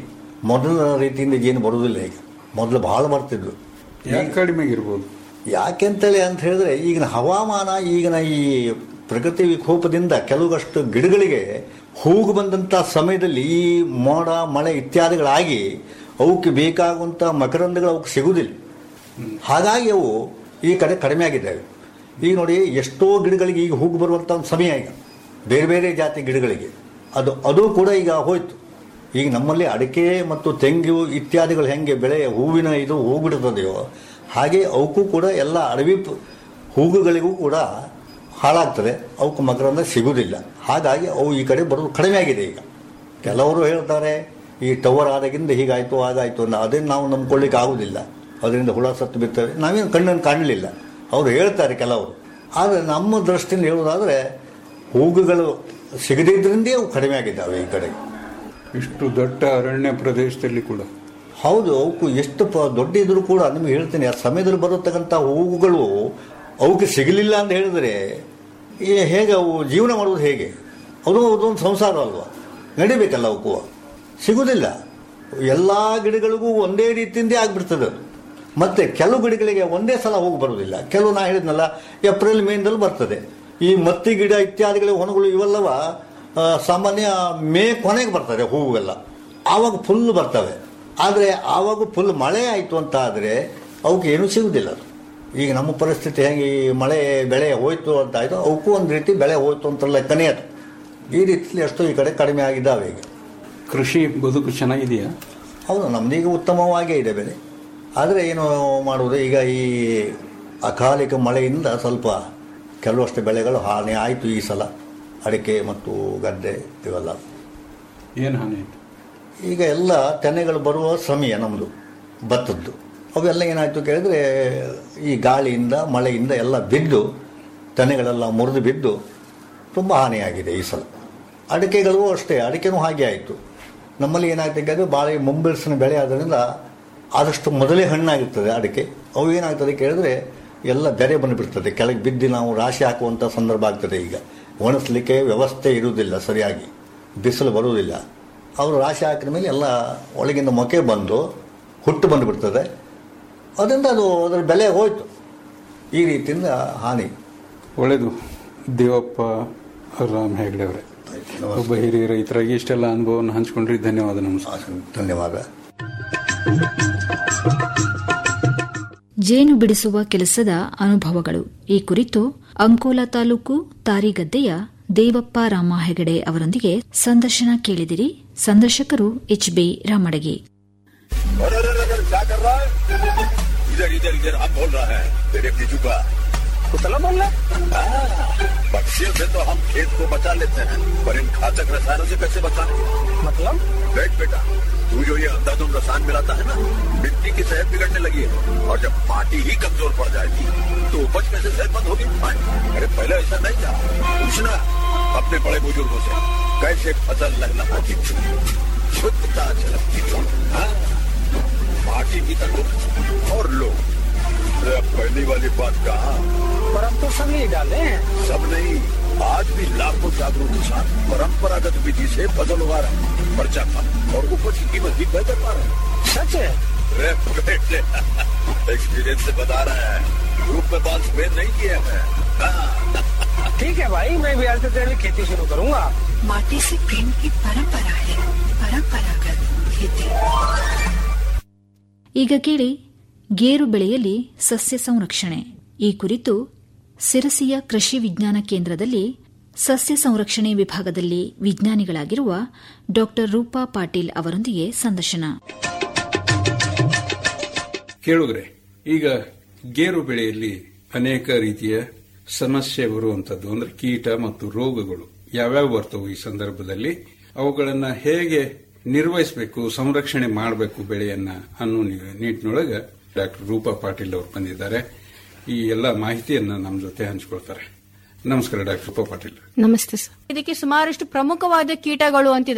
ಮೊದಲ ರೀತಿಯಿಂದ ಜೇನು ಬರುವುದಿಲ್ಲ ಈಗ ಮೊದಲು ಬಹಳ ಬರ್ತಿದ್ವು ಯಾಕೆ ಕಡಿಮೆ ಇರ್ಬೋದು ಯಾಕೆಂತೇಳಿ ಅಂತ ಹೇಳಿದ್ರೆ ಈಗಿನ ಹವಾಮಾನ ಈಗಿನ ಈ ಪ್ರಗತಿ ವಿಕೋಪದಿಂದ ಕೆಲವಷ್ಟು ಗಿಡಗಳಿಗೆ ಹೂಗು ಬಂದಂಥ ಸಮಯದಲ್ಲಿ ಈ ಮೋಡ ಮಳೆ ಇತ್ಯಾದಿಗಳಾಗಿ ಅವಕ್ಕೆ ಬೇಕಾಗುವಂಥ ಮಕರಂದಗಳು ಅವಕ್ಕೆ ಸಿಗುವುದಿಲ್ಲ ಹಾಗಾಗಿ ಅವು ಈ ಕಡೆ ಕಡಿಮೆ ಆಗಿದ್ದಾವೆ ಈಗ ನೋಡಿ ಎಷ್ಟೋ ಗಿಡಗಳಿಗೆ ಈಗ ಹೂಗು ಬರುವಂಥ ಒಂದು ಸಮಯ ಈಗ ಬೇರೆ ಬೇರೆ ಜಾತಿ ಗಿಡಗಳಿಗೆ ಅದು ಅದು ಕೂಡ ಈಗ ಹೋಯ್ತು ಈಗ ನಮ್ಮಲ್ಲಿ ಅಡಿಕೆ ಮತ್ತು ತೆಂಗು ಇತ್ಯಾದಿಗಳು ಹೆಂಗೆ ಬೆಳೆ ಹೂವಿನ ಇದು ಹೋಗ್ಬಿಡ್ತದೆಯೋ ಹಾಗೆ ಅವಕ್ಕೂ ಕೂಡ ಎಲ್ಲ ಅಡವಿ ಪ- ಹೂಗುಗಳಿಗೂ ಕೂಡ ಹಾಳಾಗ್ತದೆ ಅವಕ್ಕೆ ಮಕರಂದ ಸಿಗುವುದಿಲ್ಲ ಹಾಗಾಗಿ ಅವು ಈ ಕಡೆ ಬರೋದು ಕಡಿಮೆ ಆಗಿದೆ ಈಗ ಕೆಲವರು ಹೇಳ್ತಾರೆ ಈ ಟವರ್ ಆದಾಗಿಂದ ಹೀಗಾಯ್ತು ಹಾಗಾಯ್ತು ಅನ್ನೋ ಅದನ್ನು ನಾವು ನಂಬ್ಕೊಳ್ಳಿಕ್ಕೆ ಆಗುವುದಿಲ್ಲ ಅದರಿಂದ ಹುಳ ಸತ್ತು ಬಿರ್ತವೆ ನಾವೇನು ಕಣ್ಣನ್ನು ಕಾಣಲಿಲ್ಲ ಅವರು ಹೇಳ್ತಾರೆ ಕೆಲವರು ಆದರೆ ನಮ್ಮ ದೃಷ್ಟಿಯಿಂದ ಹೇಳೋದಾದರೆ ಹೂಗುಗಳು ಸಿಗದಿದ್ದರಿಂದೇ ಅವು ಕಡಿಮೆ ಆಗಿದ್ದಾವೆ ಈ ಕಡೆ ಇಷ್ಟು ದೊಡ್ಡ ಅರಣ್ಯ ಪ್ರದೇಶದಲ್ಲಿ ಕೂಡ ಹೌದು ಅವಕ್ಕೂ ಎಷ್ಟು ಪ ದೊಡ್ಡ ಇದ್ರೂ ಕೂಡ ನಿಮ್ಗೆ ಹೇಳ್ತೀನಿ ಆ ಸಮಯದಲ್ಲಿ ಬರತಕ್ಕಂಥ ಹೂವುಗಳು ಅವಕ್ಕೆ ಸಿಗಲಿಲ್ಲ ಅಂತ ಹೇಳಿದ್ರೆ ಈ ಹೇಗೆ ಅವು ಜೀವನ ಮಾಡೋದು ಹೇಗೆ ಅದು ಅದೊಂದು ಸಂಸಾರ ಅಲ್ವಾ ನಡಿಬೇಕಲ್ಲ ಅವಕ್ಕೂ ಸಿಗುವುದಿಲ್ಲ ಎಲ್ಲ ಗಿಡಗಳಿಗೂ ಒಂದೇ ರೀತಿಯಿಂದೇ ಆಗಿಬಿಡ್ತದೆ ಅದು ಮತ್ತೆ ಕೆಲವು ಗಿಡಗಳಿಗೆ ಒಂದೇ ಸಲ ಹೋಗಿ ಬರೋದಿಲ್ಲ ಕೆಲವು ನಾ ಹೇಳಿದ್ನಲ್ಲ ಏಪ್ರಿಲ್ ಮೇನಲ್ಲಿ ಬರ್ತದೆ ಈ ಮತ್ತಿ ಗಿಡ ಇತ್ಯಾದಿಗಳ ಹೊಣಗಳು ಇವೆಲ್ಲವ ಆ, ಸಾಮಾನ್ಯ ಮೇ ಕೊನೆಗೆ ಬರ್ತದೆ ಹೂವೆಲ್ಲ ಆವಾಗ ಫುಲ್ ಬರ್ತವೆ ಆದರೆ ಆವಾಗ ಫುಲ್ ಮಳೆ ಆಯಿತು ಅಂತ ಆದರೆ ಅವಕ್ಕೆ ಏನೂ ಸಿಗುವುದಿಲ್ಲ ಅದು ಈಗ ನಮ್ಮ ಪರಿಸ್ಥಿತಿ ಹೆಂಗೆ ಈ ಮಳೆ ಬೆಳೆ ಹೋಯ್ತು ಅಂತ ಆಯಿತು ಅವಕ್ಕೂ ಒಂದು ರೀತಿ ಬೆಳೆ ಹೋಯ್ತು ಅಂತ ಲೆಕ್ಕನೇ ಅದು ಈ ರೀತಿಯಲ್ಲಿ ಎಷ್ಟೋ ಈ ಕಡೆ ಕಡಿಮೆ ಆಗಿದ್ದಾವೆ ಈಗ ಕೃಷಿ ಬದುಕು ಚೆನ್ನಾಗಿದೆಯಾ ಹೌದು ನಮ್ದೀಗ ಉತ್ತಮವಾಗೇ ಇದೆ ಬೆಲೆ ಆದರೆ ಏನು ಮಾಡುವುದು ಈಗ ಈ ಅಕಾಲಿಕ ಮಳೆಯಿಂದ ಸ್ವಲ್ಪ ಕೆಲವಷ್ಟು ಬೆಳೆಗಳು ಹಾನಿ ಆಯಿತು ಈ ಸಲ ಅಡಿಕೆ ಮತ್ತು ಗದ್ದೆ ಇವೆಲ್ಲ ಏನು ಹಾನಿ ಆಯ್ತು ಈಗ ಎಲ್ಲ ತೆನೆಗಳು ಬರುವ ಸಮಯ ನಮ್ಮದು ಭತ್ತದ್ದು ಅವೆಲ್ಲ ಏನಾಯಿತು ಕೇಳಿದ್ರೆ ಈ ಗಾಳಿಯಿಂದ ಮಳೆಯಿಂದ ಎಲ್ಲ ಬಿದ್ದು ತೆನೆಗಳೆಲ್ಲ ಮುರಿದು ಬಿದ್ದು ತುಂಬ ಹಾನಿಯಾಗಿದೆ ಈ ಸಲ ಅಡಿಕೆಗಳು ಅಷ್ಟೇ ಅಡಿಕೆನೂ ಹಾಗೆ ಆಯಿತು ನಮ್ಮಲ್ಲಿ ಏನಾಗ್ತದೆ ಕೇಳಿದ್ರೆ ಭಾಳ ಮುಂಬಿಳಿಸಿನ ಬೆಳೆ ಆದ್ದರಿಂದ ಆದಷ್ಟು ಮೊದಲೇ ಹಣ್ಣಾಗಿರ್ತದೆ ಅಡಿಕೆ ಅವು ಏನಾಗ್ತದೆ ಕೇಳಿದ್ರೆ ಎಲ್ಲ ಬೆರೆ ಬಂದುಬಿಡ್ತದೆ ಕೆಳಗೆ ಬಿದ್ದು ನಾವು ರಾಶಿ ಹಾಕುವಂಥ ಸಂದರ್ಭ ಆಗ್ತದೆ ಈಗ ಒಣಸ್ಲಿಕ್ಕೆ ವ್ಯವಸ್ಥೆ ಇರುವುದಿಲ್ಲ ಸರಿಯಾಗಿ ಬಿಸಿಲು ಬರುವುದಿಲ್ಲ ಅವರು ರಾಶಿ ಹಾಕಿದ ಮೇಲೆ ಎಲ್ಲ ಒಳಗಿಂದ ಮೊಕೆ ಬಂದು ಹುಟ್ಟು ಬಂದುಬಿಡ್ತದೆ ಅದರಿಂದ ಅದು ಅದರ ಬೆಲೆ ಹೋಯ್ತು ಈ ರೀತಿಯಿಂದ ಹಾನಿ ಒಳ್ಳೇದು ದೇವಪ್ಪ ರಾಮ್ ಹೆಗ್ಡೆ ಅವರೇ ಒಬ್ಬ ಹಿರಿಯ ರೈತರಾಗಿ ಇಷ್ಟೆಲ್ಲ ಅನುಭವವನ್ನು ಹಂಚ್ಕೊಂಡ್ರಿ ಧನ್ಯವಾದ ನಮಸ್ಕಾರ ಧನ್ಯವಾದ ಜೇನು ಬಿಡಿಸುವ ಕೆಲಸದ ಅನುಭವಗಳು ಈ ಕುರಿತು ಅಂಕೋಲಾ ತಾಲೂಕು ತಾರಿಗದ್ದೆಯ ದೇವಪ್ಪ ರಾಮ ಹೆಗಡೆ ಅವರೊಂದಿಗೆ ಸಂದರ್ಶನ ಕೇಳಿದಿರಿ ಸಂದರ್ಶಕರು ಎಚ್ ಬಿ ರಾಮಡಗಿ अरे अरे अरे क्या कर रहा है इधर इधर इधर हम बोल रहा है तेरे बीजू का कुतला बोल रहा पक्षियों से तो हम खेत को बचा लेते हैं पर इन घातक रसायनों से कैसे बचाएं मतलब देख बेटा तू जो ये अंधाधुंध रसायन मिलाता है ना मिट्टी की सेहत बिगड़ने लगी है और जब माटी ही कमजोर पड़ जाएगी तो उपज कैसे सेहतमंद होगी हाँ? अरे पहले ऐसा नहीं था पूछना अपने बड़े बुजुर्गों से कैसे फसल लहलहाती थी शुद्धता झलकती थी हाँ? पार्टी की तंदुरुस्त और लोग अरे अब पहली वाली बात कहा पर हम तो सब यही डाले हैं सब नहीं आज भी लाखों जागरूक किसान परंपरागत विधि से फसल उगा रहे हैं पर्चा कम और उपज की कीमत भी बेहतर पा रहे हैं सच है अरे बेटे एक्सपीरियंस से बता रहे हैं ग्रुप में बात स्प्रेड नहीं किए हैं हाँ, ठीक है भाई मैं भी आज से तेरी खेती शुरू करूंगा माटी से प्रेम की परंपरा है परंपरागत खेती ಈಗ ಕೇಳಿ ಗೇರು ಬೆಳೆಯಲ್ಲಿ ಸಸ್ಯ ಸಂರಕ್ಷಣೆ ಈ ಕುರಿತು ಸಿರಸಿಯ ಕೃಷಿ ವಿಜ್ಞಾನ ಕೇಂದ್ರದಲ್ಲಿ ಸಸ್ಯ ಸಂರಕ್ಷಣೆ ವಿಭಾಗದಲ್ಲಿ ವಿಜ್ಞಾನಿಗಳಾಗಿರುವ ಡಾ ರೂಪಾ ಪಾಟೀಲ್ ಅವರೊಂದಿಗೆ ಸಂದರ್ಶನ ಕೇಳುಗ್ರೆ ಈಗ ಗೇರು ಬೆಳೆಯಲ್ಲಿ ಅನೇಕ ರೀತಿಯ ಸಮಸ್ಯೆ ಬರುವಂತದ್ದು ಅಂದ್ರೆ ಕೀಟ ಮತ್ತು ರೋಗಗಳು ಯಾವ್ಯಾವ ಬರ್ತವೆ ಈ ಸಂದರ್ಭದಲ್ಲಿ ಅವುಗಳನ್ನ ಹೇಗೆ ನಿರ್ವಹಿಸಬೇಕು ಸಂರಕ್ಷಣೆ ಮಾಡಬೇಕು ಬೆಳೆಯನ್ನ ಅನ್ನೋ ನಿ- ನಿಟ್ಟಿನೊಳಗೆ ಡಾಕ್ಟರ್ ರೂಪಾ ಪಾಟೀಲ್ ಅವರು ಬಂದಿದ್ದಾರೆ ಈ ಎಲ್ಲ ಮಾಹಿತಿಯನ್ನ ನಮ್ಮ ಜೊತೆ ಹಂಚಿಕೊಳ್ತಾರೆ ನಮಸ್ಕಾರ ಡಾಕ್ಟರ್ ರೂಪಾ ಪಾಟೀಲ್ ನಮಸ್ತೆ ಸರ್ ಇದಕ್ಕೆ ಸುಮಾರಷ್ಟು ಪ್ರಮುಖವಾದ ಕೀಟಗಳು ಅಂತಿದಾವೆ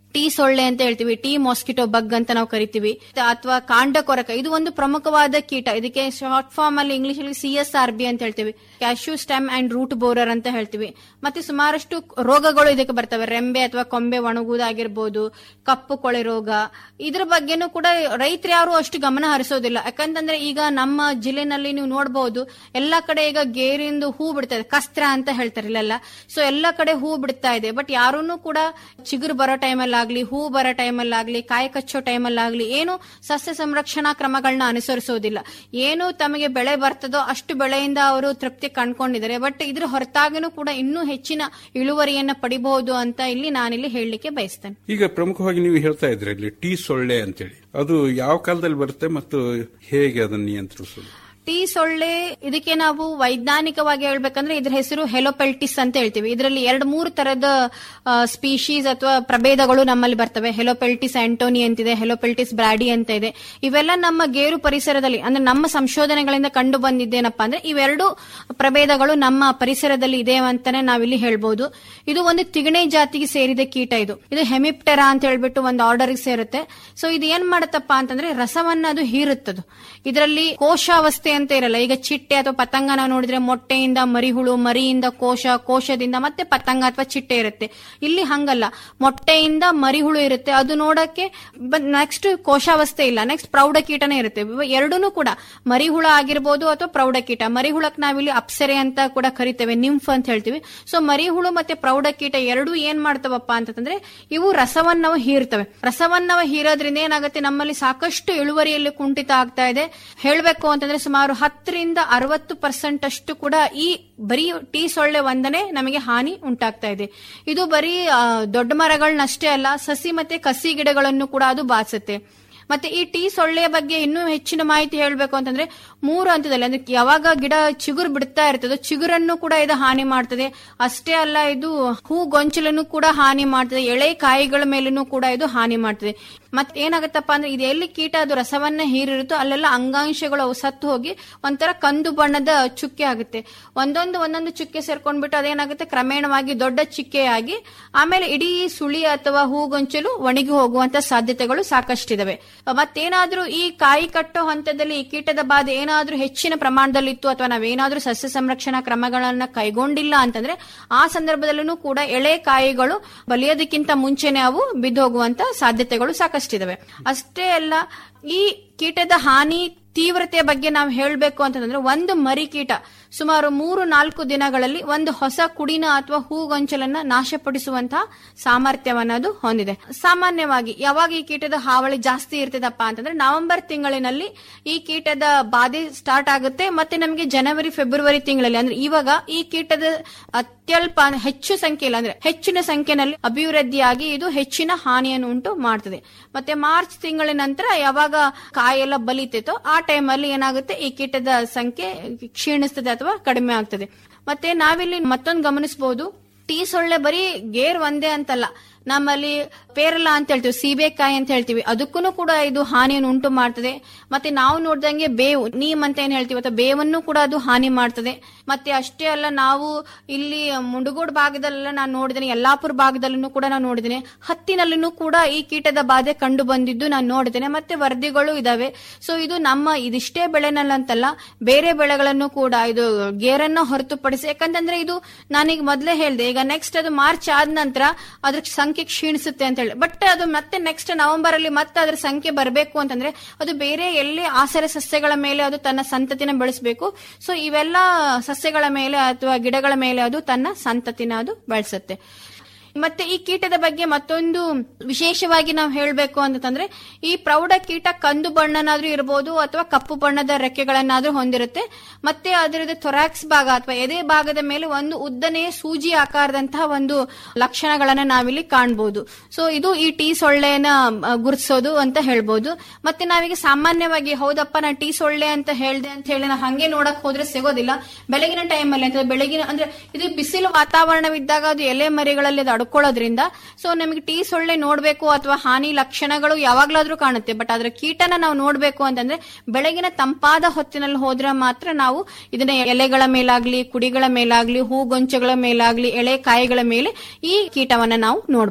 ಟೀ ಸೊಳ್ಳೆ ಅಂತ ಹೇಳ್ತೀವಿ ಟೀ ಮಾಸ್ಕಿಟೋ ಬಗ್ ಅಂತ ನಾವು ಕರಿತೀವಿ ಅಥವಾ ಕಾಂಡ ಕೊರಕ ಇದು ಒಂದು ಪ್ರಮುಖವಾದ ಕೀಟ ಇದಕ್ಕೆ ಶಾರ್ಟ್ ಫಾರ್ಮ್ ಅಲ್ಲಿ ಇಂಗ್ಲಿಷ್ ಅಲ್ಲಿ ಸಿ ಎಸ್ ಆರ್ ಬಿ ಅಂತ ಹೇಳ್ತೀವಿ cashew stem and root borer ಅಂತ ಹೇಳ್ತೀವಿ ಮತ್ತೆ ಸುಮಾರಷ್ಟು ರೋಗಗಳು ಇದಕ್ಕೆ ಬರ್ತವೆ ರೆಂಬೆ ಅಥವಾ ಕೊಂಬೆ ಒಣಗುವುದಾಗಿರ್ಬೋದು ಕಪ್ಪು ಕೊಳೆ ರೋಗ ಇದ್ರ ಬಗ್ಗೆನೂ ಕೂಡ ರೈತರು ಯಾರು ಅಷ್ಟು ಗಮನ ಹರಿಸೋದಿಲ್ಲ ಯಾಕಂತಂದ್ರೆ ಈಗ ನಮ್ಮ ಜಿಲ್ಲೆನಲ್ಲಿ ನೀವು ನೋಡಬಹುದು ಎಲ್ಲಾ ಕಡೆ ಈಗ ಗೇರಿಂದ ಹೂ ಬಿಡ್ತಾ ಇದೆ ಕಸ್ತ್ರ ಅಂತ ಹೇಳ್ತಾರೆ ಇಲ್ಲೆಲ್ಲ ಸೊ ಎಲ್ಲಾ ಕಡೆ ಹೂ ಬಿಡ್ತಾ ಇದೆ ಬಟ್ ಯಾರೂನು ಕೂಡ ಚಿಗುರು ಬರೋ ಟೈಮಲ್ಲಿ ಆಗ್ಲಿ ಹೂ ಬರೋ ಟೈಮಲ್ಲಿ ಆಗ್ಲಿ ಕಾಯಿ ಕಚ್ಚೋ ಟೈಮಲ್ಲಿ ಆಗ್ಲಿ ಏನು ಸಸ್ಯ ಸಂರಕ್ಷಣಾ ಕ್ರಮಗಳನ್ನ ಅನುಸರಿಸೋದಿಲ್ಲ ಏನು ತಮಗೆ ಬೆಳೆ ಬರ್ತದೋ ಅಷ್ಟು ಬೆಳೆಯಿಂದ ಅವರು ತೃಪ್ತಿ ಕಂಡ್ಕೊಂಡಿದ್ದಾರೆ ಬಟ್ ಇದ್ರ ಹೊರತಾಗಿನೂ ಕೂಡ ಇನ್ನೂ ಹೆಚ್ಚಿನ ಇಳುವರಿಯನ್ನ ಪಡಿಬಹುದು ಅಂತ ಇಲ್ಲಿ ನಾನಿಲ್ಲಿ ಹೇಳಲಿಕ್ಕೆ ಬಯಸ್ತೇನೆ ಈಗ ಪ್ರಮುಖವಾಗಿ ನೀವು ಹೇಳ್ತಾ ಇದ್ರಿ ಇಲ್ಲಿ ಟೀ ಸೊಳ್ಳೆ ಅಂತೇಳಿ ಅದು ಯಾವ ಕಾಲದಲ್ಲಿ ಬರುತ್ತೆ ಮತ್ತು ಹೇಗೆ ಅದನ್ನು ನಿಯಂತ್ರಿಸೋದು ಟೀ ಸೊಳ್ಳೆ ಇದಕ್ಕೆ ನಾವು ವೈಜ್ಞಾನಿಕವಾಗಿ ಹೇಳ್ಬೇಕಂದ್ರೆ ಇದ್ರ ಹೆಸರು ಹೆಲೋಪೆಲ್ಟಿಸ್ ಅಂತ ಹೇಳ್ತೀವಿ ಇದರಲ್ಲಿ ಎರಡು ಮೂರು ತರದ ಸ್ಪೀಶೀಸ್ ಅಥವಾ ಪ್ರಭೇದಗಳು ನಮ್ಮಲ್ಲಿ ಬರ್ತವೆ ಹೆಲೋಪೆಲ್ಟಿಸ್ ಆಂಟೋನಿ ಅಂತಿದೆ ಹೆಲೋಪೆಲ್ಟಿಸ್ ಬ್ರಾಡಿ ಅಂತ ಇದೆ ಇವೆಲ್ಲ ನಮ್ಮ ಗೇರು ಪರಿಸರದಲ್ಲಿ ಅಂದ್ರೆ ನಮ್ಮ ಸಂಶೋಧನೆಗಳಿಂದ ಕಂಡು ಬಂದಿದ್ದೇನಪ್ಪ ಅಂದ್ರೆ ಇವೆರಡು ಪ್ರಭೇದಗಳು ನಮ್ಮ ಪರಿಸರದಲ್ಲಿ ಇದೆ ಅಂತಾನೆ ನಾವಿಲ್ಲಿ ಹೇಳ್ಬಹುದು ಇದು ಒಂದು ತಿಗಣೆ ಜಾತಿಗೆ ಸೇರಿದ ಕೀಟ ಇದು ಇದು ಹೆಮಿಪ್ಟೆರಾ ಅಂತ ಹೇಳ್ಬಿಟ್ಟು ಒಂದು ಆರ್ಡರ್ ಸೇರುತ್ತೆ ಸೊ ಇದು ಏನ್ ಮಾಡುತ್ತಪ್ಪ ಅಂತಂದ್ರೆ ರಸವನ್ನ ಅದು ಹೀರುತ್ತದು ಇದರಲ್ಲಿ ಕೋಶಾವಸ್ಥೆ ಅಂತ ಇರಲ್ಲ ಈಗ ಚಿಟ್ಟೆ ಅಥವಾ ಪತಂಗ ನಾವು ನೋಡಿದ್ರೆ ಮೊಟ್ಟೆಯಿಂದ ಮರಿಹುಳು ಮರಿಯಿಂದ ಕೋಶ ಕೋಶದಿಂದ ಮತ್ತೆ ಪತಂಗ ಅಥವಾ ಚಿಟ್ಟೆ ಇರುತ್ತೆ ಇಲ್ಲಿ ಹಂಗಲ್ಲ ಮೊಟ್ಟೆಯಿಂದ ಮರಿಹುಳು ಇರುತ್ತೆ ಅದು ನೋಡಕ್ಕೆ ನೆಕ್ಸ್ಟ್ ಕೋಶಾವಸ್ಥೆ ಇಲ್ಲ ನೆಕ್ಸ್ಟ್ ಪ್ರೌಢಕೀಟನೇ ಇರುತ್ತೆ ಎರಡೂ ಕೂಡ ಮರಿಹುಳ ಆಗಿರ್ಬೋದು ಅಥವಾ ಪ್ರೌಢಕೀಟ ಮರಿಹುಳಕ್ ನಾವಿಲ್ಲಿ ಅಪ್ಸರೆ ಅಂತ ಕೂಡ ಕರಿತೇವೆ ನಿಂಫ್ ಅಂತ ಹೇಳ್ತೀವಿ ಸೊ ಮರಿಹುಳು ಮತ್ತೆ ಪ್ರೌಢಕೀಟ ಎರಡೂ ಏನ್ ಮಾಡ್ತವಪ್ಪ ಅಂತಂದ್ರೆ ಇವು ರಸವನ್ನವ ಹೀರ್ತವೆ ರಸವನ್ನವ ಹೀರೋದ್ರಿಂದ ಏನಾಗುತ್ತೆ ನಮ್ಮಲ್ಲಿ ಸಾಕಷ್ಟು ಇಳುವರಿಯಲ್ಲಿ ಕುಂಠಿತ ಆಗ್ತಾ ಇದೆ ಹೇಳ್ಬೇಕು ಅಂತಂದ್ರೆ ಸುಮಾರು ಹತ್ತರಿಂದ ಅರವತ್ತು ಪರ್ಸೆಂಟ್ ಅಷ್ಟು ಕೂಡ ಈ ಬರೀ ಟೀ ಸೊಳ್ಳೆ ಒಂದನೇ ನಮಗೆ ಹಾನಿ ಉಂಟಾಗ್ತಾ ಇದೆ ಇದು ಬರೀ ಆ, ದೊಡ್ಡ ಮರಗಳನ್ನಷ್ಟೇ ಅಲ್ಲ ಸಸಿ ಮತ್ತೆ ಕಸಿ ಗಿಡಗಳನ್ನು ಕೂಡ ಅದು ಬಾಧಿಸುತ್ತೆ ಮತ್ತೆ ಈ ಟೀ ಸೊಳ್ಳೆಯ ಬಗ್ಗೆ ಇನ್ನೂ ಹೆಚ್ಚಿನ ಮಾಹಿತಿ ಹೇಳಬೇಕು ಅಂತಂದ್ರೆ ಮೂರು ಹಂತದಲ್ಲಿ ಅಂದ್ರೆ ಯಾವಾಗ ಗಿಡ ಚಿಗುರು ಬಿಡ್ತಾ ಇರ್ತದೋ ಚಿಗುರನ್ನು ಕೂಡ ಇದು ಹಾನಿ ಮಾಡ್ತದೆ ಅಷ್ಟೇ ಅಲ್ಲ ಇದು ಹೂ ಗೊಂಚಲನ್ನು ಕೂಡ ಹಾನಿ ಮಾಡ್ತದೆ ಎಳೆ ಕಾಯಿಗಳ ಮೇಲೂ ಕೂಡ ಇದು ಹಾನಿ ಮಾಡ್ತದೆ ಮತ್ತೆ ಏನಾಗತ್ತಪ್ಪ ಅಂದ್ರೆ ಇದು ಎಲ್ಲಿ ಕೀಟ ಅದು ರಸವನ್ನ ಹೀರಿರುತ್ತೋ ಅಲ್ಲೆಲ್ಲ ಅಂಗಾಂಶಗಳು ಅವು ಸತ್ತು ಹೋಗಿ ಒಂಥರ ಕಂದು ಬಣ್ಣದ ಚುಕ್ಕೆ ಆಗುತ್ತೆ ಒಂದೊಂದು ಒಂದೊಂದು ಚುಕ್ಕೆ ಸೇರ್ಕೊಂಡ್ಬಿಟ್ಟು ಅದೇನಾಗುತ್ತೆ ಕ್ರಮೇಣವಾಗಿ ದೊಡ್ಡ ಚಿಕ್ಕೆಯಾಗಿ ಆಮೇಲೆ ಇಡೀ ಸುಳಿ ಅಥವಾ ಹೂಗೊಂಚಲು ಒಣಗಿ ಹೋಗುವಂತ ಸಾಧ್ಯತೆಗಳು ಸಾಕಷ್ಟಿದಾವೆ ಮತ್ತೇನಾದ್ರೂ ಈ ಕಾಯಿ ಕಟ್ಟೋ ಹಂತದಲ್ಲಿ ಈ ಕೀಟದ ಬಾಧೆ ಏನಾದ್ರೂ ಹೆಚ್ಚಿನ ಪ್ರಮಾಣದಲ್ಲಿ ಇತ್ತು ಅಥವಾ ನಾವೇನಾದ್ರೂ ಸಸ್ಯ ಸಂರಕ್ಷಣಾ ಕ್ರಮಗಳನ್ನ ಕೈಗೊಂಡಿಲ್ಲ ಅಂತಂದ್ರೆ ಆ ಸಂದರ್ಭದಲ್ಲೂ ಕೂಡ ಎಳೆ ಕಾಯಿಗಳು ಬಲಿಯೋದಕ್ಕಿಂತ ಮುಂಚೆನೆ ಅವು ಬಿದ್ದು ಹೋಗುವಂತ ಸಾಧ್ಯತೆಗಳು ಸಾಕಷ್ಟಿದಾವೆ ಅಷ್ಟೇ ಅಲ್ಲ ಈ ಕೀಟದ ಹಾನಿ ತೀವ್ರತೆಯ ಬಗ್ಗೆ ನಾವು ಹೇಳಬೇಕು ಅಂತಂದ್ರೆ ಒಂದು ಮರಿ ಕೀಟ ಸುಮಾರು ಮೂರು ನಾಲ್ಕು ದಿನಗಳಲ್ಲಿ ಒಂದು ಹೊಸ ಕುಡಿನ ಅಥವಾ ಹೂಗೊಂಚಲನ್ನ ನಾಶಪಡಿಸುವಂತಹ ಸಾಮರ್ಥ್ಯವನ್ನ ಅದು ಹೊಂದಿದೆ ಸಾಮಾನ್ಯವಾಗಿ ಯಾವಾಗ ಈ ಕೀಟದ ಹಾವಳಿ ಜಾಸ್ತಿ ಇರ್ತದಪ್ಪ ಅಂತಂದ್ರೆ ನವೆಂಬರ್ ತಿಂಗಳಿನಲ್ಲಿ ಈ ಕೀಟದ ಬಾಧೆ ಸ್ಟಾರ್ಟ್ ಆಗುತ್ತೆ ಮತ್ತೆ ನಮಗೆ ಜನವರಿ ಫೆಬ್ರವರಿ ತಿಂಗಳಲ್ಲಿ ಅಂದ್ರೆ ಇವಾಗ ಈ ಕೀಟದ ಅತ್ಯಲ್ಪ ಹೆಚ್ಚು ಸಂಖ್ಯೆಯಲ್ಲಿ ಅಂದ್ರೆ ಹೆಚ್ಚಿನ ಸಂಖ್ಯೆಯಲ್ಲಿ ಅಭಿವೃದ್ಧಿಯಾಗಿ ಇದು ಹೆಚ್ಚಿನ ಹಾನಿಯನ್ನು ಉಂಟು ಮಾಡ್ತದೆ ಮತ್ತೆ ಮಾರ್ಚ್ ತಿಂಗಳ ನಂತರ ಯಾವಾಗ ಕಾಯೆಲ್ಲ ಬಲಿತೈತೋ ಆ ಟೈಮಲ್ಲಿ ಏನಾಗುತ್ತೆ ಈ ಕೀಟದ ಸಂಖ್ಯೆ ಕ್ಷೀಣಿಸ್ತದೆ ಅಥವಾ ಕಡಿಮೆ ಆಗ್ತದೆ ಮತ್ತೆ ನಾವಿಲ್ಲಿ ಮತ್ತೊಂದು ಗಮನಿಸಬಹುದು ಟೀ ಸೊಳ್ಳೆ ಬರೀ ಗೇರ್ ಒಂದೇ ಅಂತಲ್ಲ ನಮ್ಮಲ್ಲಿ ಪೇರಲ ಅಂತ ಹೇಳ್ತೀವಿ ಸೀಬೆಕಾಯಿ ಅಂತ ಹೇಳ್ತೀವಿ ಅದಕ್ಕೂ ಕೂಡ ಇದು ಹಾನಿಯನ್ನು ಉಂಟು ಮಾಡ್ತದೆ ಮತ್ತೆ ನಾವು ನೋಡ್ದಂಗೆ ಬೇವು ನೀಮ್ ಅಂತ ಏನ್ ಹೇಳ್ತೀವಿ ಅಥವಾ ಬೇವನ್ನು ಕೂಡ ಅದು ಹಾನಿ ಮಾಡ್ತದೆ ಮತ್ತೆ ಅಷ್ಟೇ ಅಲ್ಲ ನಾವು ಇಲ್ಲಿ ಮುಂಡಗೋಡ್ ಭಾಗದಲ್ಲೆಲ್ಲ ನಾನು ನೋಡಿದ್ದೇನೆ ಯಲ್ಲಾಪುರ ಭಾಗದಲ್ಲೂ ಕೂಡ ನಾನು ನೋಡಿದ್ದೇನೆ ಹತ್ತಿನಲ್ಲೂ ಕೂಡ ಈ ಕೀಟದ ಬಾಧೆ ಕಂಡು ಬಂದಿದ್ದು ನಾನು ನೋಡಿದ್ದೇನೆ ಮತ್ತೆ ವರದಿಗಳು ಇದಾವೆ ಸೊ ಇದು ನಮ್ಮ ಇದಿಷ್ಟೇ ಬೆಳೆನಲ್ಲಂತಲ್ಲ ಬೇರೆ ಬೆಳೆಗಳನ್ನು ಕೂಡ ಇದು ಗೇರನ್ನ ಹೊರತುಪಡಿಸಿ ಯಾಕಂತಂದ್ರೆ ಇದು ನಾನೀಗ ಮೊದಲೇ ಹೇಳಿದೆ ಈಗ ನೆಕ್ಸ್ಟ್ ಅದು ಮಾರ್ಚ್ ಆದ ನಂತರ ಅದ್ರ ಸಂಖ್ಯೆ ಕ್ಷೀಣಿಸುತ್ತೆ ಅಂತ ಹೇಳಿ ಬಟ್ ಅದು ಮತ್ತೆ ನೆಕ್ಸ್ಟ್ ನವೆಂಬರ್ ಅಲ್ಲಿ ಮತ್ತೆ ಅದ್ರ ಸಂಖ್ಯೆ ಬರಬೇಕು ಅಂತಂದ್ರೆ ಅದು ಬೇರೆ ಎಲ್ಲಿ ಆಸರೆ ಸಸ್ಯಗಳ ಮೇಲೆ ಅದು ತನ್ನ ಸಂತತಿನ ಬೆಳೆಸಬೇಕು ಸೊ ಇವೆಲ್ಲ ಸಸ್ಯಗಳ ಮೇಲೆ ಅಥವಾ ಗಿಡಗಳ ಮೇಲೆ ಅದು ತನ್ನ ಸಂತತಿನ ಅದು ಬೆಳೆಸುತ್ತೆ ಮತ್ತೆ ಈ ಕೀಟದ ಬಗ್ಗೆ ಮತ್ತೊಂದು ವಿಶೇಷವಾಗಿ ನಾವು ಹೇಳಬೇಕು ಅಂತಂದ್ರೆ ಈ ಪ್ರೌಢ ಕೀಟ ಕಂದು ಬಣ್ಣನಾದ್ರೂ ಇರಬಹುದು ಅಥವಾ ಕಪ್ಪು ಬಣ್ಣದ ರೆಕ್ಕೆಗಳನ್ನಾದ್ರೂ ಹೊಂದಿರುತ್ತೆ ಮತ್ತೆ ಅದರದ ಥೊರಾಕ್ಸ್ ಭಾಗ ಅಥವಾ ಎದೆ ಭಾಗದ ಮೇಲೆ ಒಂದು ಉದ್ದನೆಯ ಸೂಜಿ ಆಕಾರದಂತಹ ಒಂದು ಲಕ್ಷಣಗಳನ್ನ ನಾವಿಲ್ಲಿ ಕಾಣಬಹುದು ಸೊ ಇದು ಈ ಟೀ ಸೊಳ್ಳೆನ ಆ, ಗುರುತಿಸೋದು ಅಂತ ಹೇಳ್ಬೋದು ಮತ್ತೆ ನಾವೀಗ ಸಾಮಾನ್ಯವಾಗಿ ಹೌದಪ್ಪ ನಾ ಟೀ ಸೊಳ್ಳೆ ಅಂತ ಹೇಳ್ದೆ ಅಂತ ಹೇಳಿ ನಾವು ಹಂಗೆ ನೋಡಕ್ ಹೋದ್ರೆ ಸಿಗೋದಿಲ್ಲ ಬೆಳಗಿನ ಟೈಮಲ್ಲಿ ಅಂತ ಬೆಳಗಿನ ಅಂದ್ರೆ ಇದು ಬಿಸಿಲು ವಾತಾವರಣವಿದ್ದಾಗ ಅದು ಎಲೆ ಮರಿಗಳಲ್ಲಿ ಅದು ಅಡ್ಕೊಳ್ಳೋದ್ರಿಂದ ಸೊ ನಮಗೆ ಟೀ ಸೊಳ್ಳೆ ನೋಡ್ಬೇಕು ಅಥವಾ ಹಾನಿ ಲಕ್ಷಣಗಳು ಯಾವಾಗ್ಲಾದ್ರೂ ಕಾಣುತ್ತೆ ಬಟ್ ಅದ್ರ ಕೀಟನ ನಾವು ನೋಡ್ಬೇಕು ಅಂತಂದ್ರೆ ಬೆಳಗಿನ ತಂಪಾದ ಹೊತ್ತಿನಲ್ಲಿ ಹೋದ್ರೆ ಮಾತ್ರ ನಾವು ಇದನ್ನ ಎಲೆಗಳ ಮೇಲಾಗ್ಲಿ ಕುಡಿಗಳ ಮೇಲಾಗ್ಲಿ ಹೂಗೊಂಚಗಳ ಮೇಲಾಗ್ಲಿ ಎಳೆ ಕಾಯಿಗಳ ಮೇಲೆ ಈ ಕೀಟವನ್ನ ನಾವು ನೋಡಬಹುದು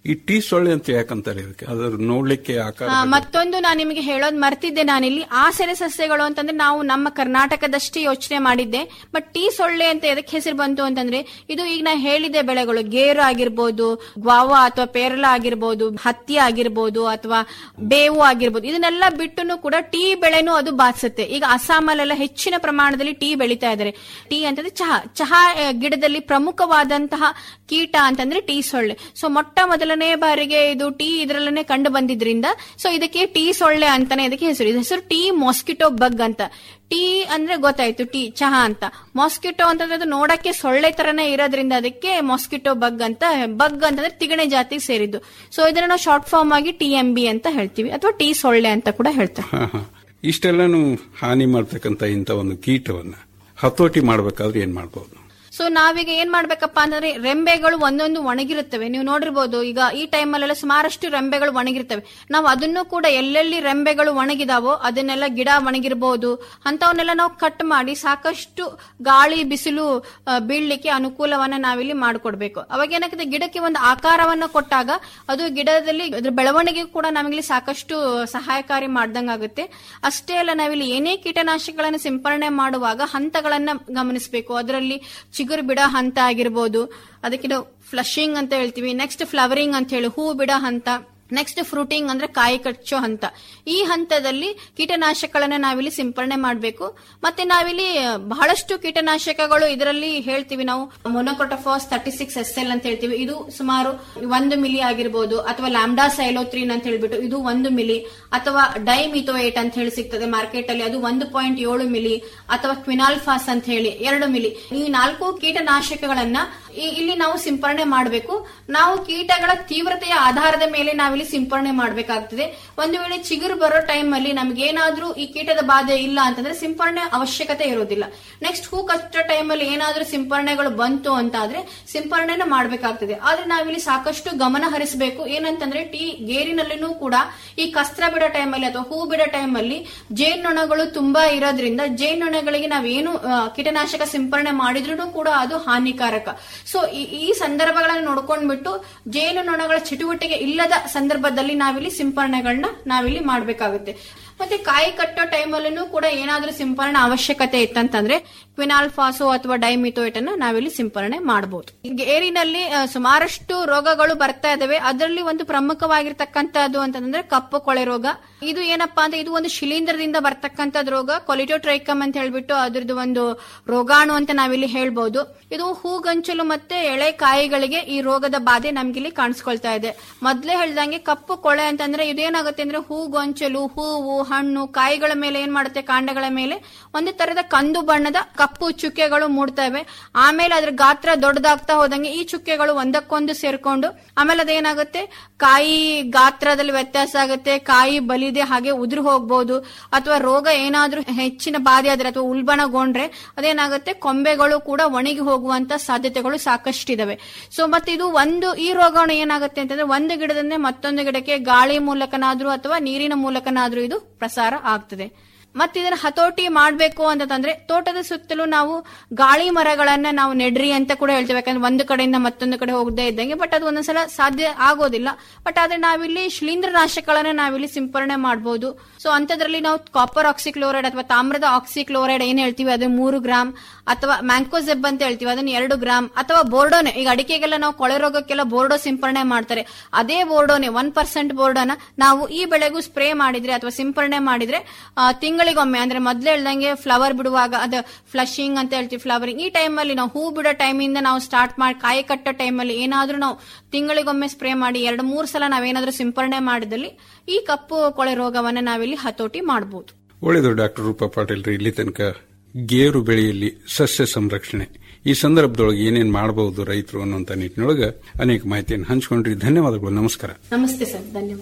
ಈ ಟೀ ಸೊಳ್ಳೆ ಅಂತ ಯಾಕಂತಾರೆ ಇದಕ್ಕೆ ಅದ್ರ ನೋಡ್ಲಿಕ್ಕೆ ಆಕಾರ ಆ, ಮತ್ತೊಂದು ನಾನು ನಿಮಗೆ ಹೇಳೋದು ಮರ್ತಿದ್ದೆ ನಾನಿಲ್ಲಿ ಆಸರೆ ಸಸ್ಯಗಳು ಅಂತಂದ್ರೆ ನಾವು ನಮ್ಮ ಕರ್ನಾಟಕದಷ್ಟೇ ಯೋಚನೆ ಮಾಡಿದ್ದೆ ಬಟ್ ಟೀ ಸೊಳ್ಳೆ ಅಂತ ಎದಕ್ಕೆ ಹೆಸರು ಬಂತು ಅಂತಂದ್ರೆ ಇದು ಈಗ ನಾ ಹೇಳಿದೆ ಬೆಳೆಗಳು ಗೇರು ಆಗಿರ್ಬೋದು ಗ್ವಾವಾ ಅಥವಾ ಪೇರಲ ಆಗಿರ್ಬೋದು ಹತ್ತಿ ಆಗಿರ್ಬೋದು ಅಥವಾ ಬೇವು ಆಗಿರ್ಬೋದು ಇದನ್ನೆಲ್ಲ ಬಿಟ್ಟು ಕೂಡ ಟೀ ಬೆಳೆನೂ ಅದು ಬಾಧಿಸುತ್ತೆ ಈಗ ಅಸ್ಸಾಮಲ್ಲೆಲ್ಲ ಹೆಚ್ಚಿನ ಪ್ರಮಾಣದಲ್ಲಿ ಟೀ ಬೆಳೀತಾ ಇದ್ದಾರೆ ಟೀ ಅಂತಂದ್ರೆ ಚಹಾ ಚಹಾ ಆ, ಗಿಡದಲ್ಲಿ ಪ್ರಮುಖವಾದಂತಹ ಕೀಟ ಅಂತಂದ್ರೆ ಟೀ ಸೊಳ್ಳೆ ಸೊ ಮೊಟ್ಟ ಮೊದಲನೇ ಬಾರಿಗೆ ಇದು ಟೀ ಇದರಲ್ಲೇ ಕಂಡು ಬಂದಿದ್ರಿಂದ ಸೊ ಇದಕ್ಕೆ ಟೀ ಸೊಳ್ಳೆ ಅಂತಾನೆ ಇದಕ್ಕೆ ಹೆಸರು ಇದು ಹೆಸರು ಟೀ ಮಾಸ್ಕಿಟೋ ಬಗ್ ಅಂತ ಟೀ ಅಂದ್ರೆ ಗೊತ್ತಾಯ್ತು ಟೀ ಚಹಾ ಅಂತ ಮಾಸ್ಕಿಟೋ ಅಂತಂದ್ರೆ ಅದು ನೋಡಕ್ಕೆ ಸೊಳ್ಳೆ ತರನೇ ಇರೋದ್ರಿಂದ ಅದಕ್ಕೆ ಮಾಸ್ಕಿಟೋ ಬಗ್ ಅಂತ ಬಗ್ ಅಂತಂದ್ರೆ ತಿಗಣೆ ಜಾತಿಗೆ ಸೇರಿದ್ದು ಸೊ ಇದನ್ನ ನಾವು ಶಾರ್ಟ್ ಫಾರ್ಮ್ ಆಗಿ ಟಿ ಎಂ ಬಿ ಅಂತ ಹೇಳ್ತೀವಿ ಅಥವಾ ಟೀ ಸೊಳ್ಳೆ ಅಂತ ಕೂಡ ಹೇಳ್ತಾರೆ ಹಾ, ಹಾ. ಇಷ್ಟೆಲ್ಲಾನು ಹಾನಿ ಮಾಡ್ತಕ್ಕಂತ ಇಂಥ ಒಂದು ಕೀಟವನ್ನ ಹತೋಟಿ ಮಾಡ್ಬೇಕಾದ್ರೆ ಏನ್ ಮಾಡ್ಬೋದು ಸೊ ನಾವೀಗ ಏನ್ ಮಾಡ್ಬೇಕಪ್ಪ ಅಂತಂದ್ರೆ ರೆಂಬೆಗಳು ಒಂದೊಂದು ಒಣಗಿರುತ್ತವೆ ನೀವು ನೋಡಿರ್ಬೋದು ಈಗ ಈ ಟೈಮಲ್ಲೆಲ್ಲ ಸುಮಾರಷ್ಟು ರೆಂಬೆಗಳು ಒಣಗಿರ್ತವೆ ನಾವು ಅದನ್ನು ಕೂಡ ಎಲ್ಲೆಲ್ಲಿ ರೆಂಬೆಗಳು ಒಣಗಿದಾವೋ ಅದನ್ನೆಲ್ಲ ಗಿಡ ಒಣಗಿರ್ಬೋದು ಅಂತವನ್ನೆಲ್ಲ ನಾವು ಕಟ್ ಮಾಡಿ ಸಾಕಷ್ಟು ಗಾಳಿ ಬಿಸಿಲು ಆ, ಬೀಳ್ಲಿಕ್ಕೆ ಅನುಕೂಲವನ್ನ ನಾವಿಲ್ಲಿ ಮಾಡಿಕೊಡ್ಬೇಕು ಅವಾಗ ಏನಾಗುತ್ತೆ ಗಿಡಕ್ಕೆ ಒಂದು ಆಕಾರವನ್ನ ಕೊಟ್ಟಾಗ ಅದು ಗಿಡದಲ್ಲಿ ಅದ್ರ ಬೆಳವಣಿಗೆ ಕೂಡ ನಮಗೆ ಸಾಕಷ್ಟು ಸಹಾಯಕಾರಿ ಮಾಡ್ದಂಗಾಗುತ್ತೆ ಅಷ್ಟೇ ಅಲ್ಲ ನಾವಿಲ್ಲಿ ಏನೇ ಕೀಟನಾಶಕಗಳನ್ನು ಸಿಂಪರಣೆ ಮಾಡುವಾಗ ಹಂತಗಳನ್ನ ಗಮನಿಸಬೇಕು ಅದರಲ್ಲಿ ಚಿಗುರು ಬಿಡ ಹಂತ ಆಗಿರ್ಬೋದು ಅದಕ್ಕೆ ನಾವು ಫ್ಲಶಿಂಗ್ ಅಂತ ಹೇಳ್ತೀವಿ ನೆಕ್ಸ್ಟ್ ಫ್ಲವರಿಂಗ್ ಅಂತ ಹೇಳಿ ಹೂ ಬಿಡ ಹಂತ ನೆಕ್ಸ್ಟ್ ಫ್ರೂಟಿಂಗ್ ಅಂದ್ರೆ ಕಾಯಿ ಕಚ್ಚೋ ಹಂತ ಈ ಹಂತದಲ್ಲಿ ಕೀಟನಾಶಕಗಳನ್ನ ನಾವಿಲ್ಲಿ ಸಿಂಪರಣೆ ಮಾಡಬೇಕು ಮತ್ತೆ ನಾವಿಲ್ಲಿ ಬಹಳಷ್ಟು ಕೀಟನಾಶಕಗಳು ಇದರಲ್ಲಿ ಹೇಳ್ತೀವಿ ನಾವು monocrotophos thirty six S L ಅಂತ ಹೇಳ್ತೀವಿ ಇದು ಸುಮಾರು ಒಂದು ಮಿಲಿ ಆಗಿರ್ಬೋದು ಅಥವಾ ಲ್ಯಾಂಬ್ಡಾ ಸೈಲೋತ್ರಿನ್ ಅಂತ ಹೇಳ್ಬಿಟ್ಟು ಇದು ಒಂದು ಮಿಲಿ ಅಥವಾ ಡೈಮಿಥೋಯೇಟ್ ಅಂತ ಹೇಳಿ ಸಿಗ್ತದೆ ಮಾರ್ಕೆಟ್ ಅಲ್ಲಿ ಅದು ಒಂದು ಪಾಯಿಂಟ್ ಏಳು ಮಿಲಿ ಅಥವಾ ಕ್ವಿನಾಲ್ಫಾಸ್ ಅಂತ ಹೇಳಿ ಎರಡು ಮಿಲಿ ಈ ನಾಲ್ಕು ಕೀಟನಾಶಕಗಳನ್ನ ಈ- ಇಲ್ಲಿ ನಾವು ಸಿಂಪರಣೆ ಮಾಡಬೇಕು ನಾವು ಕೀಟಗಳ ತೀವ್ರತೆಯ ಆಧಾರದ ಮೇಲೆ ನಾವಿಲ್ಲಿ ಸಿಂಪರಣೆ ಮಾಡಬೇಕಾಗ್ತದೆ ಒಂದು ವೇಳೆ ಚಿಗುರು ಬರೋ ಟೈಮ್ ಅಲ್ಲಿ ನಮ್ಗೇನಾದ್ರೂ ಈ ಕೀಟದ ಬಾಧೆ ಇಲ್ಲ ಅಂತಂದ್ರೆ ಸಿಂಪರಣೆ ಅವಶ್ಯಕತೆ ಇರೋದಿಲ್ಲ ನೆಕ್ಸ್ಟ್ ಹೂ ಕಚ್ಚೋ ಟೈಮ್ ಅಲ್ಲಿ ಏನಾದ್ರೂ ಸಿಂಪರಣೆಗಳು ಬಂತು ಅಂತ ಆದ್ರೆ ಸಿಂಪರಣೆನ ಮಾಡಬೇಕಾಗ್ತದೆ ಆದ್ರೆ ನಾವಿಲ್ಲಿ ಸಾಕಷ್ಟು ಗಮನ ಹರಿಸಬೇಕು ಏನಂತಂದ್ರೆ ಟೀ ಗೇರಿನಲ್ಲಿನೂ ಕೂಡ ಈ ಕಸ್ತ್ರ ಬಿಡೋ ಟೈಮ್ ಅಲ್ಲಿ ಅಥವಾ ಹೂ ಬಿಡೋ ಟೈಮ್ ಅಲ್ಲಿ ಜೇನ್ನೊಣಗಳು ತುಂಬಾ ಇರೋದ್ರಿಂದ ಜೇನ್ನೊಣಗಳಿಗೆ ನಾವೇನು ಆ, ಕೀಟನಾಶಕ ಸಿಂಪರಣೆ ಮಾಡಿದ್ರು ಕೂಡ ಅದು ಹಾನಿಕಾರಕ ಸೊ ಈ ಸಂದರ್ಭಗಳನ್ನು ನೋಡ್ಕೊಂಡ್ಬಿಟ್ಟು ಜೇನುನೊಣಗಳ ಚಟುವಟಿಕೆ ಇಲ್ಲದ ಸಂದರ್ಭದಲ್ಲಿ ನಾವಿಲ್ಲಿ ಸಿಂಪರಣೆಗಳನ್ನ ನಾವಿಲ್ಲಿ ಮಾಡ್ಬೇಕಾಗುತ್ತೆ ಮತ್ತೆ ಕಾಯಿ ಕಟ್ಟೋ ಟೈಮಲ್ಲೂ ಕೂಡ ಏನಾದ್ರೂ ಸಿಂಪರಣೆ ಅವಶ್ಯಕತೆ ಇತ್ತಂತಂದ್ರೆ ಕ್ವಿನಾಲ್ಫಾಸೋ ಅಥವಾ ಡೈಮಿಥೋಯೇಟ್ ಅನ್ನ ನಾವಿಲ್ಲಿ ಸಿಂಪರಣೆ ಮಾಡಬಹುದು ಏರಿನಲ್ಲಿ ಆ, ಸುಮಾರಷ್ಟು ರೋಗಗಳು ಬರ್ತಾ ಇದಾವೆ ಅದರಲ್ಲಿ ಒಂದು ಪ್ರಮುಖವಾಗಿರ್ತಕ್ಕಂಥದ್ದು ಅಂತಂದ್ರೆ ಕಪ್ಪು ಕೊಳೆ ರೋಗ ಇದು ಏನಪ್ಪಾ ಅಂದ್ರೆ ಇದು ಒಂದು ಶಿಲೀಂಧ್ರದಿಂದ ಬರ್ತಕ್ಕಂಥದ್ದು ರೋಗ ಕೊಲಿಟೋಟ್ರೈಕಮ್ ಅಂತ ಹೇಳ್ಬಿಟ್ಟು ಅದ್ರದ್ದು ಒಂದು ರೋಗಾಣು ಅಂತ ನಾವಿಲ್ಲಿ ಹೇಳ್ಬಹುದು ಇದು ಹೂಗಂಚಲು ಮತ್ತೆ ಎಳೆ ಕಾಯಿಗಳಿಗೆ ಈ ರೋಗದ ಬಾಧೆ ನಮ್ಗಿಲ್ಲಿ ಕಾಣಿಸ್ಕೊಳ್ತಾ ಇದೆ ಮೊದ್ಲೇ ಹೇಳ್ದಂಗೆ ಕಪ್ಪು ಕೊಳೆ ಅಂತಂದ್ರೆ ಇದೇನಾಗುತ್ತೆ ಅಂದ್ರೆ ಹೂಗೊಂಚಲು ಹೂವು ಹಣ್ಣು ಕಾಯಿಗಳ ಮೇಲೆ ಏನ್ ಮಾಡುತ್ತೆ ಕಾಂಡಗಳ ಮೇಲೆ ಒಂದು ತರದ ಕಂದು ಬಣ್ಣದ ಕಪ್ಪು ಚುಕ್ಕೆಗಳು ಮೂಡ್ತವೆ ಆಮೇಲೆ ಅದ್ರ ಗಾತ್ರ ದೊಡ್ಡದಾಗ್ತಾ ಹೋದಂಗೆ ಈ ಚುಕ್ಕೆಗಳು ಒಂದಕ್ಕೊಂದು ಸೇರ್ಕೊಂಡು ಆಮೇಲೆ ಅದೇನಾಗುತ್ತೆ ಕಾಯಿ ಗಾತ್ರದಲ್ಲಿ ವ್ಯತ್ಯಾಸ ಆಗುತ್ತೆ ಕಾಯಿ ಬಲಿದೆ ಹಾಗೆ ಉದುರು ಹೋಗ್ಬೋದು ಅಥವಾ ರೋಗ ಏನಾದ್ರೂ ಹೆಚ್ಚಿನ ಬಾಧೆ ಆದ್ರೆ ಅಥವಾ ಉಲ್ಬಣಗೊಂಡ್ರೆ ಅದೇನಾಗುತ್ತೆ ಕೊಂಬೆಗಳು ಕೂಡ ಒಣಗಿ ಹೋಗುವಂತ ಸಾಧ್ಯತೆಗಳು ಸಾಕಷ್ಟಿದಾವೆ ಸೊ ಮತ್ತೆ ಇದು ಒಂದು ಈ ರೋಗಾಣು ಏನಾಗುತ್ತೆ ಅಂತಂದ್ರೆ ಒಂದು ಗಿಡದಿಂದ ಮತ್ತೊಂದು ಗಿಡಕ್ಕೆ ಗಾಳಿ ಮೂಲಕನಾದ್ರೂ ಅಥವಾ ನೀರಿನ ಮೂಲಕನಾದ್ರೂ ಇದು ಪ್ರಸಾರ ಆಗ್ತದೆ ಮತ್ತೆ ಇದನ್ನ ಹತೋಟಿ ಮಾಡ್ಬೇಕು ಅಂತಂದ್ರೆ ತೋಟದ ಸುತ್ತಲೂ ನಾವು ಗಾಳಿ ಮರಗಳನ್ನ ನಾವು ನೆಡ್ರಿ ಅಂತ ಕೂಡ ಹೇಳ್ತೇವೆ ಯಾಕಂದ್ರೆ ಒಂದು ಕಡೆಯಿಂದ ಮತ್ತೊಂದು ಕಡೆ ಹೋಗದೆ ಇದ್ದಂಗೆ ಬಟ್ ಅದು ಒಂದೊಂದ್ಸಲ ಸಾಧ್ಯ ಆಗೋದಿಲ್ಲ ಬಟ್ ಆದ್ರೆ ನಾವಿಲ್ಲಿ ಶಿಲೀಂಧ್ರನಾಶಕಗಳನ್ನ ನಾವಿಲ್ಲಿ ಸಿಂಪರಣೆ ಮಾಡಬಹುದು ಸೊ ಅಂತದ್ರಲ್ಲಿ ನಾವು ಕಾಪರ್ ಆಕ್ಸಿಕ್ಲೋರೈಡ್ ಅಥವಾ ತಾಮ್ರದ ಆಕ್ಸಿಕ್ಲೋರೈಡ್ ಏನ್ ಹೇಳ್ತೀವಿ ಅದು ಮೂರು ಗ್ರಾಮ್ ಅಥವಾ ಮ್ಯಾಂಕೋಸೆಬ್ ಅಂತ ಹೇಳ್ತೀವಿ ಅದನ್ನ ಎರಡು ಗ್ರಾಮ್ ಅಥವಾ ಬೋರ್ಡೋನೆ ಈಗ ಅಡಿಕೆಗೆಲ್ಲ ನಾವು ಕೊಳೆ ರೋಗಕ್ಕೆಲ್ಲ ಬೋರ್ಡೋ ಸಿಂಪರಣೆ ಮಾಡ್ತಾರೆ ಅದೇ ಬೋರ್ಡೋನೆ ಒನ್ ಪರ್ಸೆಂಟ್ ಬೋರ್ಡೋನ ನಾವು ಈ ಬೆಳೆಗೂ ಸ್ಪ್ರೇ ಮಾಡಿದ್ರೆ ಅಥವಾ ಸಿಂಪರಣೆ ಮಾಡಿದ್ರೆ ಆ, ತಿಂಗಳಿಗೊಮ್ಮೆ ಅಂದ್ರೆ ಮೊದ್ಲು ಹೇಳ್ದಂಗೆ ಫ್ಲವರ್ ಬಿಡುವಾಗ ಅದು ಫ್ಲಶಿಂಗ್ ಅಂತ ಹೇಳ್ತೀವಿ ಫ್ಲವರಿಂಗ್ ಈ ಟೈಮಲ್ಲಿ ನಾವು ಹೂ ಬಿಡೋ ಟೈಮಿಂದ ನಾವು ಸ್ಟಾರ್ಟ್ ಮಾಡಿ ಕಾಯಿ ಕಟ್ಟೋ ಟೈಮಲ್ಲಿ ಏನಾದ್ರೂ ನಾವು ತಿಂಗಳಿಗೊಮ್ಮೆ ಸ್ಪ್ರೇ ಮಾಡಿ ಎರಡು ಮೂರು ಸಲ ನಾವೇನಾದ್ರೂ ಸಿಂಪರಣೆ ಮಾಡಿದಲ್ಲಿ ಈ ಕಪ್ಪು ಕೊಳೆ ರೋಗವನ್ನ ನಾವಿಲ್ಲಿ ಹತೋಟಿ ಮಾಡಬಹುದು ಒಳ್ಳೆಯದು ಡಾಕ್ಟರ್ ರೂಪಾ ಪಾಟೀಲ್ ರೀ ಇಲ್ಲಿ ತನಕ ಗೇರು ಬೆಳೆಯಲ್ಲಿ ಸಸ್ಯ ಸಂರಕ್ಷಣೆ ಈ ಸಂದರ್ಭದೊಳಗೆ ಏನೇನ್ ಮಾಡಬಹುದು ರೈತರು ಅನ್ನುವಂತ ನಿಟ್ಟಿನೊಳಗೆ ಅನೇಕ ಮಾಹಿತಿಯನ್ನು ಹಂಚಿಕೊಂಡ್ರಿ ಧನ್ಯವಾದಗಳು ನಮಸ್ಕಾರ ನಮಸ್ತೆ ಸರ್ ಧನ್ಯವಾದ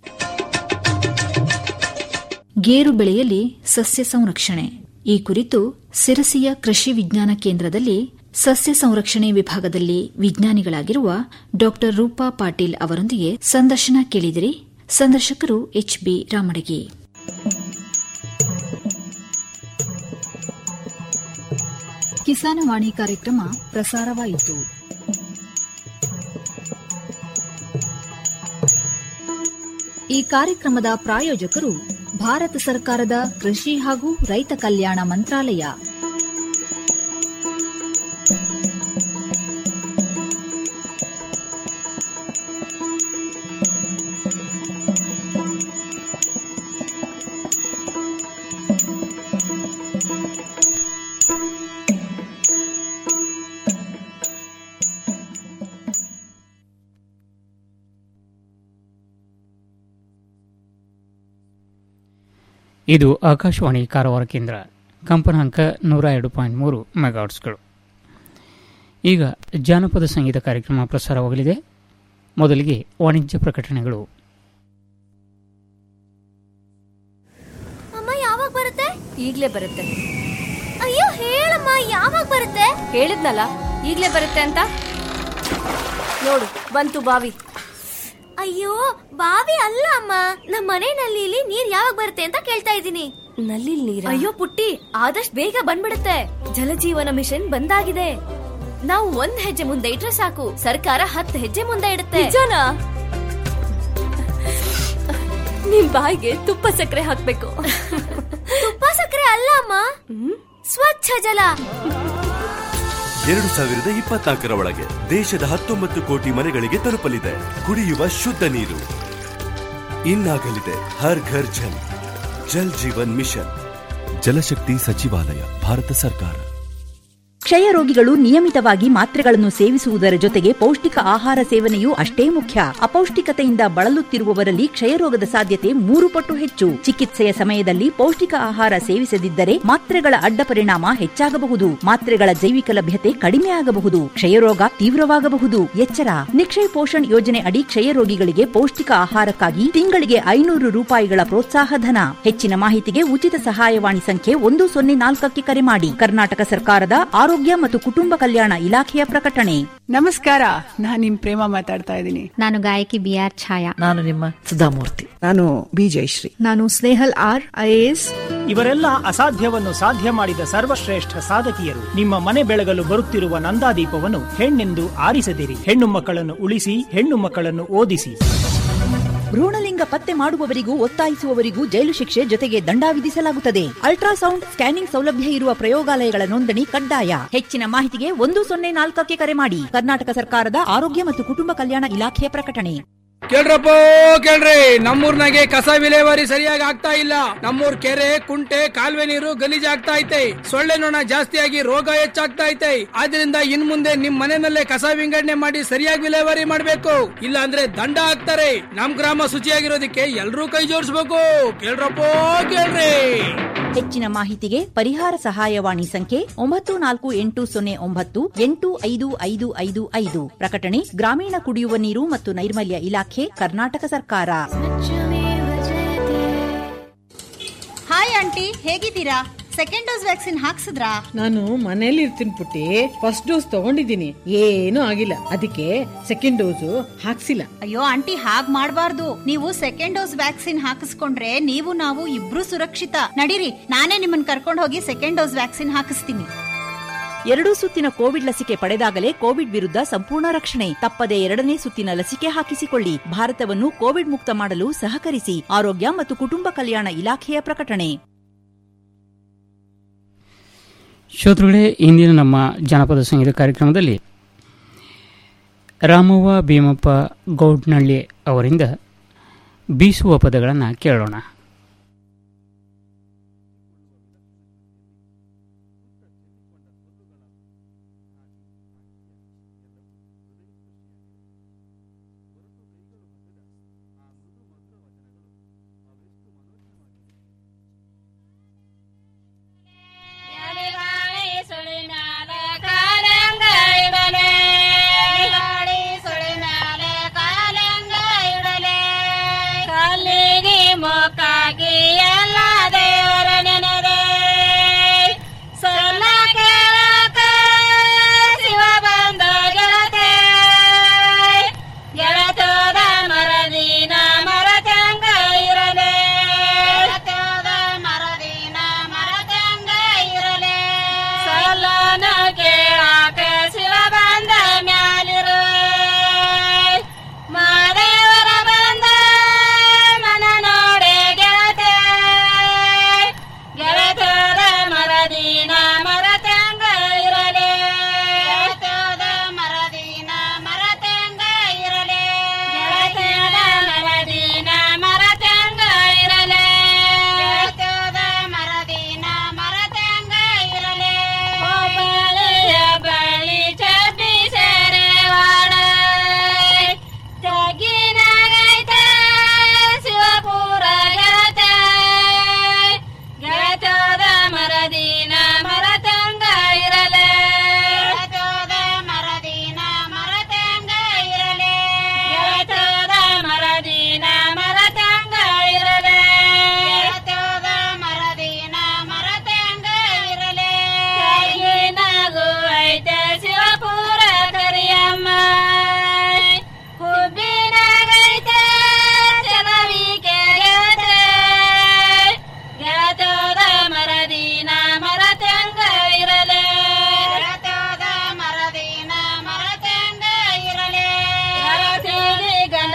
ಗೇರು ಬೆಳೆಯಲ್ಲಿ ಸಸ್ಯ ಸಂರಕ್ಷಣೆ ಈ ಕುರಿತು ಸಿರಸಿಯ ಕೃಷಿ ವಿಜ್ಞಾನ ಕೇಂದ್ರದಲ್ಲಿ ಸಸ್ಯ ಸಂರಕ್ಷಣೆ ವಿಭಾಗದಲ್ಲಿ ವಿಜ್ಞಾನಿಗಳಾಗಿರುವ ಡಾ ರೂಪಾ ಪಾಟೀಲ್ ಅವರೊಂದಿಗೆ ಸಂದರ್ಶನ ಕೇಳಿದಿರಿ ಸಂದರ್ಶಕರು ಎಚ್ಬಿ ರಾಮಡಗಿ ಕಿಸಾನವಾಣಿ ಕಾರ್ಯಕ್ರಮ ಪ್ರಸಾರವಾಯಿತು ಈ ಕಾರ್ಯಕ್ರಮದ ಪ್ರಾಯೋಜಕರು ಭಾರತ ಸರ್ಕಾರದ ಕೃಷಿ ಹಾಗೂ ರೈತ ಕಲ್ಯಾಣ ಮಂತ್ರಾಲಯ ಇದು ಆಕಾಶವಾಣಿ ಕಾರವಾರ ಕೇಂದ್ರ ಕಂಪನಾಂಕ ನೂರ ಎರಡು ಪಾಯಿಂಟ್ ಮೂರು ಮೆಗಾಟ್ಸ್ಗಳು ಈಗ ಜಾನಪದ ಸಂಗೀತ ಕಾರ್ಯಕ್ರಮ ಪ್ರಸಾರವಾಗಲಿದೆ ಮೊದಲಿಗೆ ವಾಣಿಜ್ಯ ಪ್ರಕಟಣೆಗಳು ಅಮ್ಮ ಯಾವಾಗ ಬರುತ್ತೆ ಈಗ್ಲೇ ಬರುತ್ತೆ ಅಯ್ಯೋ ಹೇಳಮ್ಮ ಯಾವಾಗ ಬರುತ್ತೆ ಹೇಳಿದ್ನಲ್ಲ ಈಗ್ಲೇ ಬರುತ್ತೆ ಅಂತ ನೋಡು ಬಂತು ಬಾವಿ ಅಯ್ಯೋ ಬಾವಿ ಅಲ್ಲ ಅಮ್ಮ ನಮ್ಮ ಮನೆ ನಲ್ಲಿಲಿ ನೀರ್ ಯಾವಾಗ ಬರುತ್ತೆ ಅಂತ ಕೇಳ್ತಾ ಇದ್ದೀನಿ ನಲ್ಲಿ ನೀರ ಅಯ್ಯೋ ಪುಟ್ಟಿ ಆದಷ್ಟು ಬೇಗ ಬಂದ್ಬಿಡುತ್ತೆ ಜಲಜೀವನ ಮಿಷನ್ ಬಂದಾಗಿದೆ ನಾವು ಒಂದ್ ಹೆಜ್ಜೆ ಮುಂದೆ ಇಟ್ರೆ ಸಾಕು ಸರ್ಕಾರ ಹತ್ತು ಹೆಜ್ಜೆ ಮುಂದೆ ಇಡುತ್ತೆ ನಿಜನಾ ನಿಮ್ ಬಾಯಿಗೆ ತುಪ್ಪ ಸಕ್ಕರೆ ಹಾಕ್ಬೇಕು ತುಪ್ಪ ಸಕ್ಕರೆ ಅಲ್ಲ ಅಮ್ಮ ಸ್ವಚ್ಛ ಜಲ ಎರಡು ಸಾವಿರದ ಇಪ್ಪತ್ನಾಲ್ಕರ ಒಳಗೆ ದೇಶದ ಹತ್ತೊಂಬತ್ತು ಕೋಟಿ ಮನೆಗಳಿಗೆ ತಲುಪಲಿದೆ ಕುಡಿಯುವ ಶುದ್ಧ ನೀರು ಇನ್ನಾಗಲಿದೆ ಹರ್ ಘರ್ ಜಲ್ ಜಲ್ ಜೀವನ್ ಮಿಷನ್ ಜಲಶಕ್ತಿ ಸಚಿವಾಲಯ ಭಾರತ ಸರ್ಕಾರ ಕ್ಷಯ ರೋಗಿಗಳು ನಿಯಮಿತವಾಗಿ ಮಾತ್ರೆಗಳನ್ನು ಸೇವಿಸುವುದರ ಜೊತೆಗೆ ಪೌಷ್ಟಿಕ ಆಹಾರ ಸೇವನೆಯೂ ಅಷ್ಟೇ ಮುಖ್ಯ ಅಪೌಷ್ಟಿಕತೆಯಿಂದ ಬಳಲುತ್ತಿರುವವರಲ್ಲಿ ಕ್ಷಯರೋಗದ ಸಾಧ್ಯತೆ ಮೂರು ಪಟ್ಟು ಹೆಚ್ಚು ಚಿಕಿತ್ಸೆಯ ಸಮಯದಲ್ಲಿ ಪೌಷ್ಟಿಕ ಆಹಾರ ಸೇವಿಸದಿದ್ದರೆ ಮಾತ್ರೆಗಳ ಅಡ್ಡ ಪರಿಣಾಮ ಹೆಚ್ಚಾಗಬಹುದು ಮಾತ್ರೆಗಳ ಜೈವಿಕ ಲಭ್ಯತೆ ಕಡಿಮೆ ಆಗಬಹುದು ಕ್ಷಯರೋಗ ತೀವ್ರವಾಗಬಹುದು ಎಚ್ಚರ ನಿಕ್ಷಯ್ ಪೋಷಣ್ ಯೋಜನೆ ಅಡಿ ಕ್ಷಯ ರೋಗಿಗಳಿಗೆ ಪೌಷ್ಟಿಕ ಆಹಾರಕ್ಕಾಗಿ ತಿಂಗಳಿಗೆ ಐನೂರು ರೂಪಾಯಿಗಳ ಪ್ರೋತ್ಸಾಹ ಧನ ಹೆಚ್ಚಿನ ಮಾಹಿತಿಗೆ ಉಚಿತ ಸಹಾಯವಾಣಿ ಸಂಖ್ಯೆ ಒಂದು ಸೊನ್ನೆ ನಾಲ್ಕಕ್ಕೆ ಕರೆ ಮಾಡಿ ಕರ್ನಾಟಕ ಸರ್ಕಾರದ ಆರೋಗ್ಯ ಮತ್ತು ಕುಟುಂಬ ಕಲ್ಯಾಣ ಇಲಾಖೆಯ ಪ್ರಕಟಣೆ ನಮಸ್ಕಾರ ನಾನು ನಿಮ್ ಪ್ರೇಮ ಮಾತಾಡ್ತಾ ಇದ್ದೀನಿ ನಾನು ಗಾಯಕಿ ಬಿ ಆರ್ ಛಾಯಾ ನಾನು ನಿಮ್ಮ ಸುಧಾಮೂರ್ತಿ ನಾನು ಬಿ ಜಯಶ್ರೀ ನಾನು ಸ್ನೇಹಲ್ ಆರ್ ಐಎಎಸ್ ಇವರೆಲ್ಲ ಅಸಾಧ್ಯವನ್ನು ಸಾಧ್ಯ ಮಾಡಿದ ಸರ್ವಶ್ರೇಷ್ಠ ಸಾಧಕಿಯರು ನಿಮ್ಮ ಮನೆ ಬೆಳಗಲು ಬರುತ್ತಿರುವ ನಂದಾದೀಪವನ್ನು ಹೆಣ್ಣೆಂದು ಆರಿಸದಿರಿ ಹೆಣ್ಣು ಮಕ್ಕಳನ್ನು ಉಳಿಸಿ ಹೆಣ್ಣು ಮಕ್ಕಳನ್ನು ಓದಿಸಿ ಭ್ರೂಣಲಿಂಗ ಪತ್ತೆ ಮಾಡುವವರಿಗೂ ಒತ್ತಾಯಿಸುವವರಿಗೂ ಜೈಲು ಶಿಕ್ಷೆ ಜೊತೆಗೆ ದಂಡ ವಿಧಿಸಲಾಗುತ್ತದೆ ಅಲ್ಟ್ರಾಸೌಂಡ್ ಸ್ಕ್ಯಾನಿಂಗ್ ಸೌಲಭ್ಯ ಇರುವ ಪ್ರಯೋಗಾಲಯಗಳ ನೋಂದಣಿ ಕಡ್ಡಾಯ ಹೆಚ್ಚಿನ ಮಾಹಿತಿಗೆ ಒಂದು ಸೊನ್ನೆ ನಾಲ್ಕಕ್ಕೆ ಕರೆ ಮಾಡಿ ಕರ್ನಾಟಕ ಸರ್ಕಾರದ ಆರೋಗ್ಯ ಮತ್ತು ಕುಟುಂಬ ಕಲ್ಯಾಣ ಇಲಾಖೆಯ ಪ್ರಕಟಣೆ ಕೇಳ್ರಪ್ಪ ಕೇಳ್ರಿ ನಮ್ಮೂರ್ನಾಗೆ ಕಸ ವಿಲೇವಾರಿ ಸರಿಯಾಗಿ ಆಗ್ತಾ ಇಲ್ಲ ನಮ್ಮೂರ್ ಕೆರೆ ಕುಂಟೆ ಕಾಲುವೆ ನೀರು ಗಲೀಜ್ ಆಗ್ತಾ ಐತೆ ಸೊಳ್ಳೆ ನೊಣ ಜಾಸ್ತಿಯಾಗಿ ರೋಗ ಹೆಚ್ಚಾಗ್ತಾ ಐತೆ ಆದ್ರಿಂದ ಇನ್ ಮುಂದೆ ನಿಮ್ ಮನೆಯಲ್ಲೇ ಕಸ ವಿಂಗಡಣೆ ಮಾಡಿ ಸರಿಯಾಗಿ ವಿಲೇವಾರಿ ಮಾಡ್ಬೇಕು ಇಲ್ಲ ಅಂದ್ರೆ ದಂಡ ಹಾಕ್ತಾರೆ ನಮ್ ಗ್ರಾಮ ಶುಚಿಯಾಗಿರೋದಕ್ಕೆ ಎಲ್ರೂ ಕೈ ಜೋಡಿಸ್ಬೇಕು ಕೇಳ್ರಪ್ಪ ಕೇಳ್ರಿ ಹೆಚ್ಚಿನ ಮಾಹಿತಿಗೆ ಪರಿಹಾರ ಸಹಾಯವಾಣಿ ಸಂಖ್ಯೆ ಒಂಬತ್ತು ನಾಲ್ಕು ಎಂಟು ಸೊನ್ನೆ ಒಂಬತ್ತು ಎಂಟು ಐದು ಐದು ಐದು ಐದು ಪ್ರಕಟಣೆ ಗ್ರಾಮೀಣ ಕುಡಿಯುವ ನೀರು ಮತ್ತು ನೈರ್ಮಲ್ಯ ಇಲಾಖೆ ಕರ್ನಾಟಕ ಸರ್ಕಾರ ಹಾಯ್ ಆಂಟಿ ಹೇಗಿದ್ದೀರಾ ಸೆಕೆಂಡ್ ಡೋಸ್ ವ್ಯಾಕ್ಸಿನ್ ಹಾಕ್ಸಿದ್ರಾ ನಾನು ಮನೇಲಿ ಇರ್ತೀನಿ ಪುಟ್ಟಿ ಫಸ್ಟ್ ಡೋಸ್ ತಗೊಂಡಿದ್ದೀನಿ ಏನೂ ಆಗಿಲ್ಲ ಅದಕ್ಕೆ ಸೆಕೆಂಡ್ ಡೋಸು ಹಾಕ್ಸಿಲ್ಲ ಅಯ್ಯೋ ಆಂಟಿ ಹಾಗ್ ಮಾಡ್ಬಾರ್ದು ನೀವು ಸೆಕೆಂಡ್ ಡೋಸ್ ವ್ಯಾಕ್ಸಿನ್ ಹಾಕಿಸ್ಕೊಂಡ್ರೆ ನೀವು ನಾವು ಇಬ್ರು ಸುರಕ್ಷಿತ ನಡೀರಿ ನಾನೇ ನಿಮ್ಮನ್ನ ಕರ್ಕೊಂಡು ಹೋಗಿ ಸೆಕೆಂಡ್ ಡೋಸ್ ವ್ಯಾಕ್ಸಿನ್ ಹಾಕಿಸ್ತೀನಿ ಎರಡೂ ಸುತ್ತಿನ ಕೋವಿಡ್ ಲಸಿಕೆ ಪಡೆದಾಗಲೇ ಕೋವಿಡ್ ವಿರುದ್ಧ ಸಂಪೂರ್ಣ ರಕ್ಷಣೆ ತಪ್ಪದೆ ಎರಡನೇ ಸುತ್ತಿನ ಲಸಿಕೆ ಹಾಕಿಸಿಕೊಳ್ಳಿ ಭಾರತವನ್ನು ಕೋವಿಡ್ ಮುಕ್ತ ಮಾಡಲು ಸಹಕರಿಸಿ ಆರೋಗ್ಯ ಮತ್ತು ಕುಟುಂಬ ಕಲ್ಯಾಣ ಇಲಾಖೆಯ ಪ್ರಕಟಣೆ ಶ್ರೋತೃಗಳೇ ಇಂದಿನ ನಮ್ಮ ಜಾನಪದ ಸಂಗೀತ ಕಾರ್ಯಕ್ರಮದಲ್ಲಿ ರಾಮವ್ವ ಭೀಮಪ್ಪ ಗೌಡ್ನಳ್ಳಿ ಅವರಿಂದ ಬೀಸುವ ಪದಗಳನ್ನು ಕೇಳೋಣ ಕಾಲಿಗೆ ಮೊಕ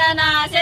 ನಾಶ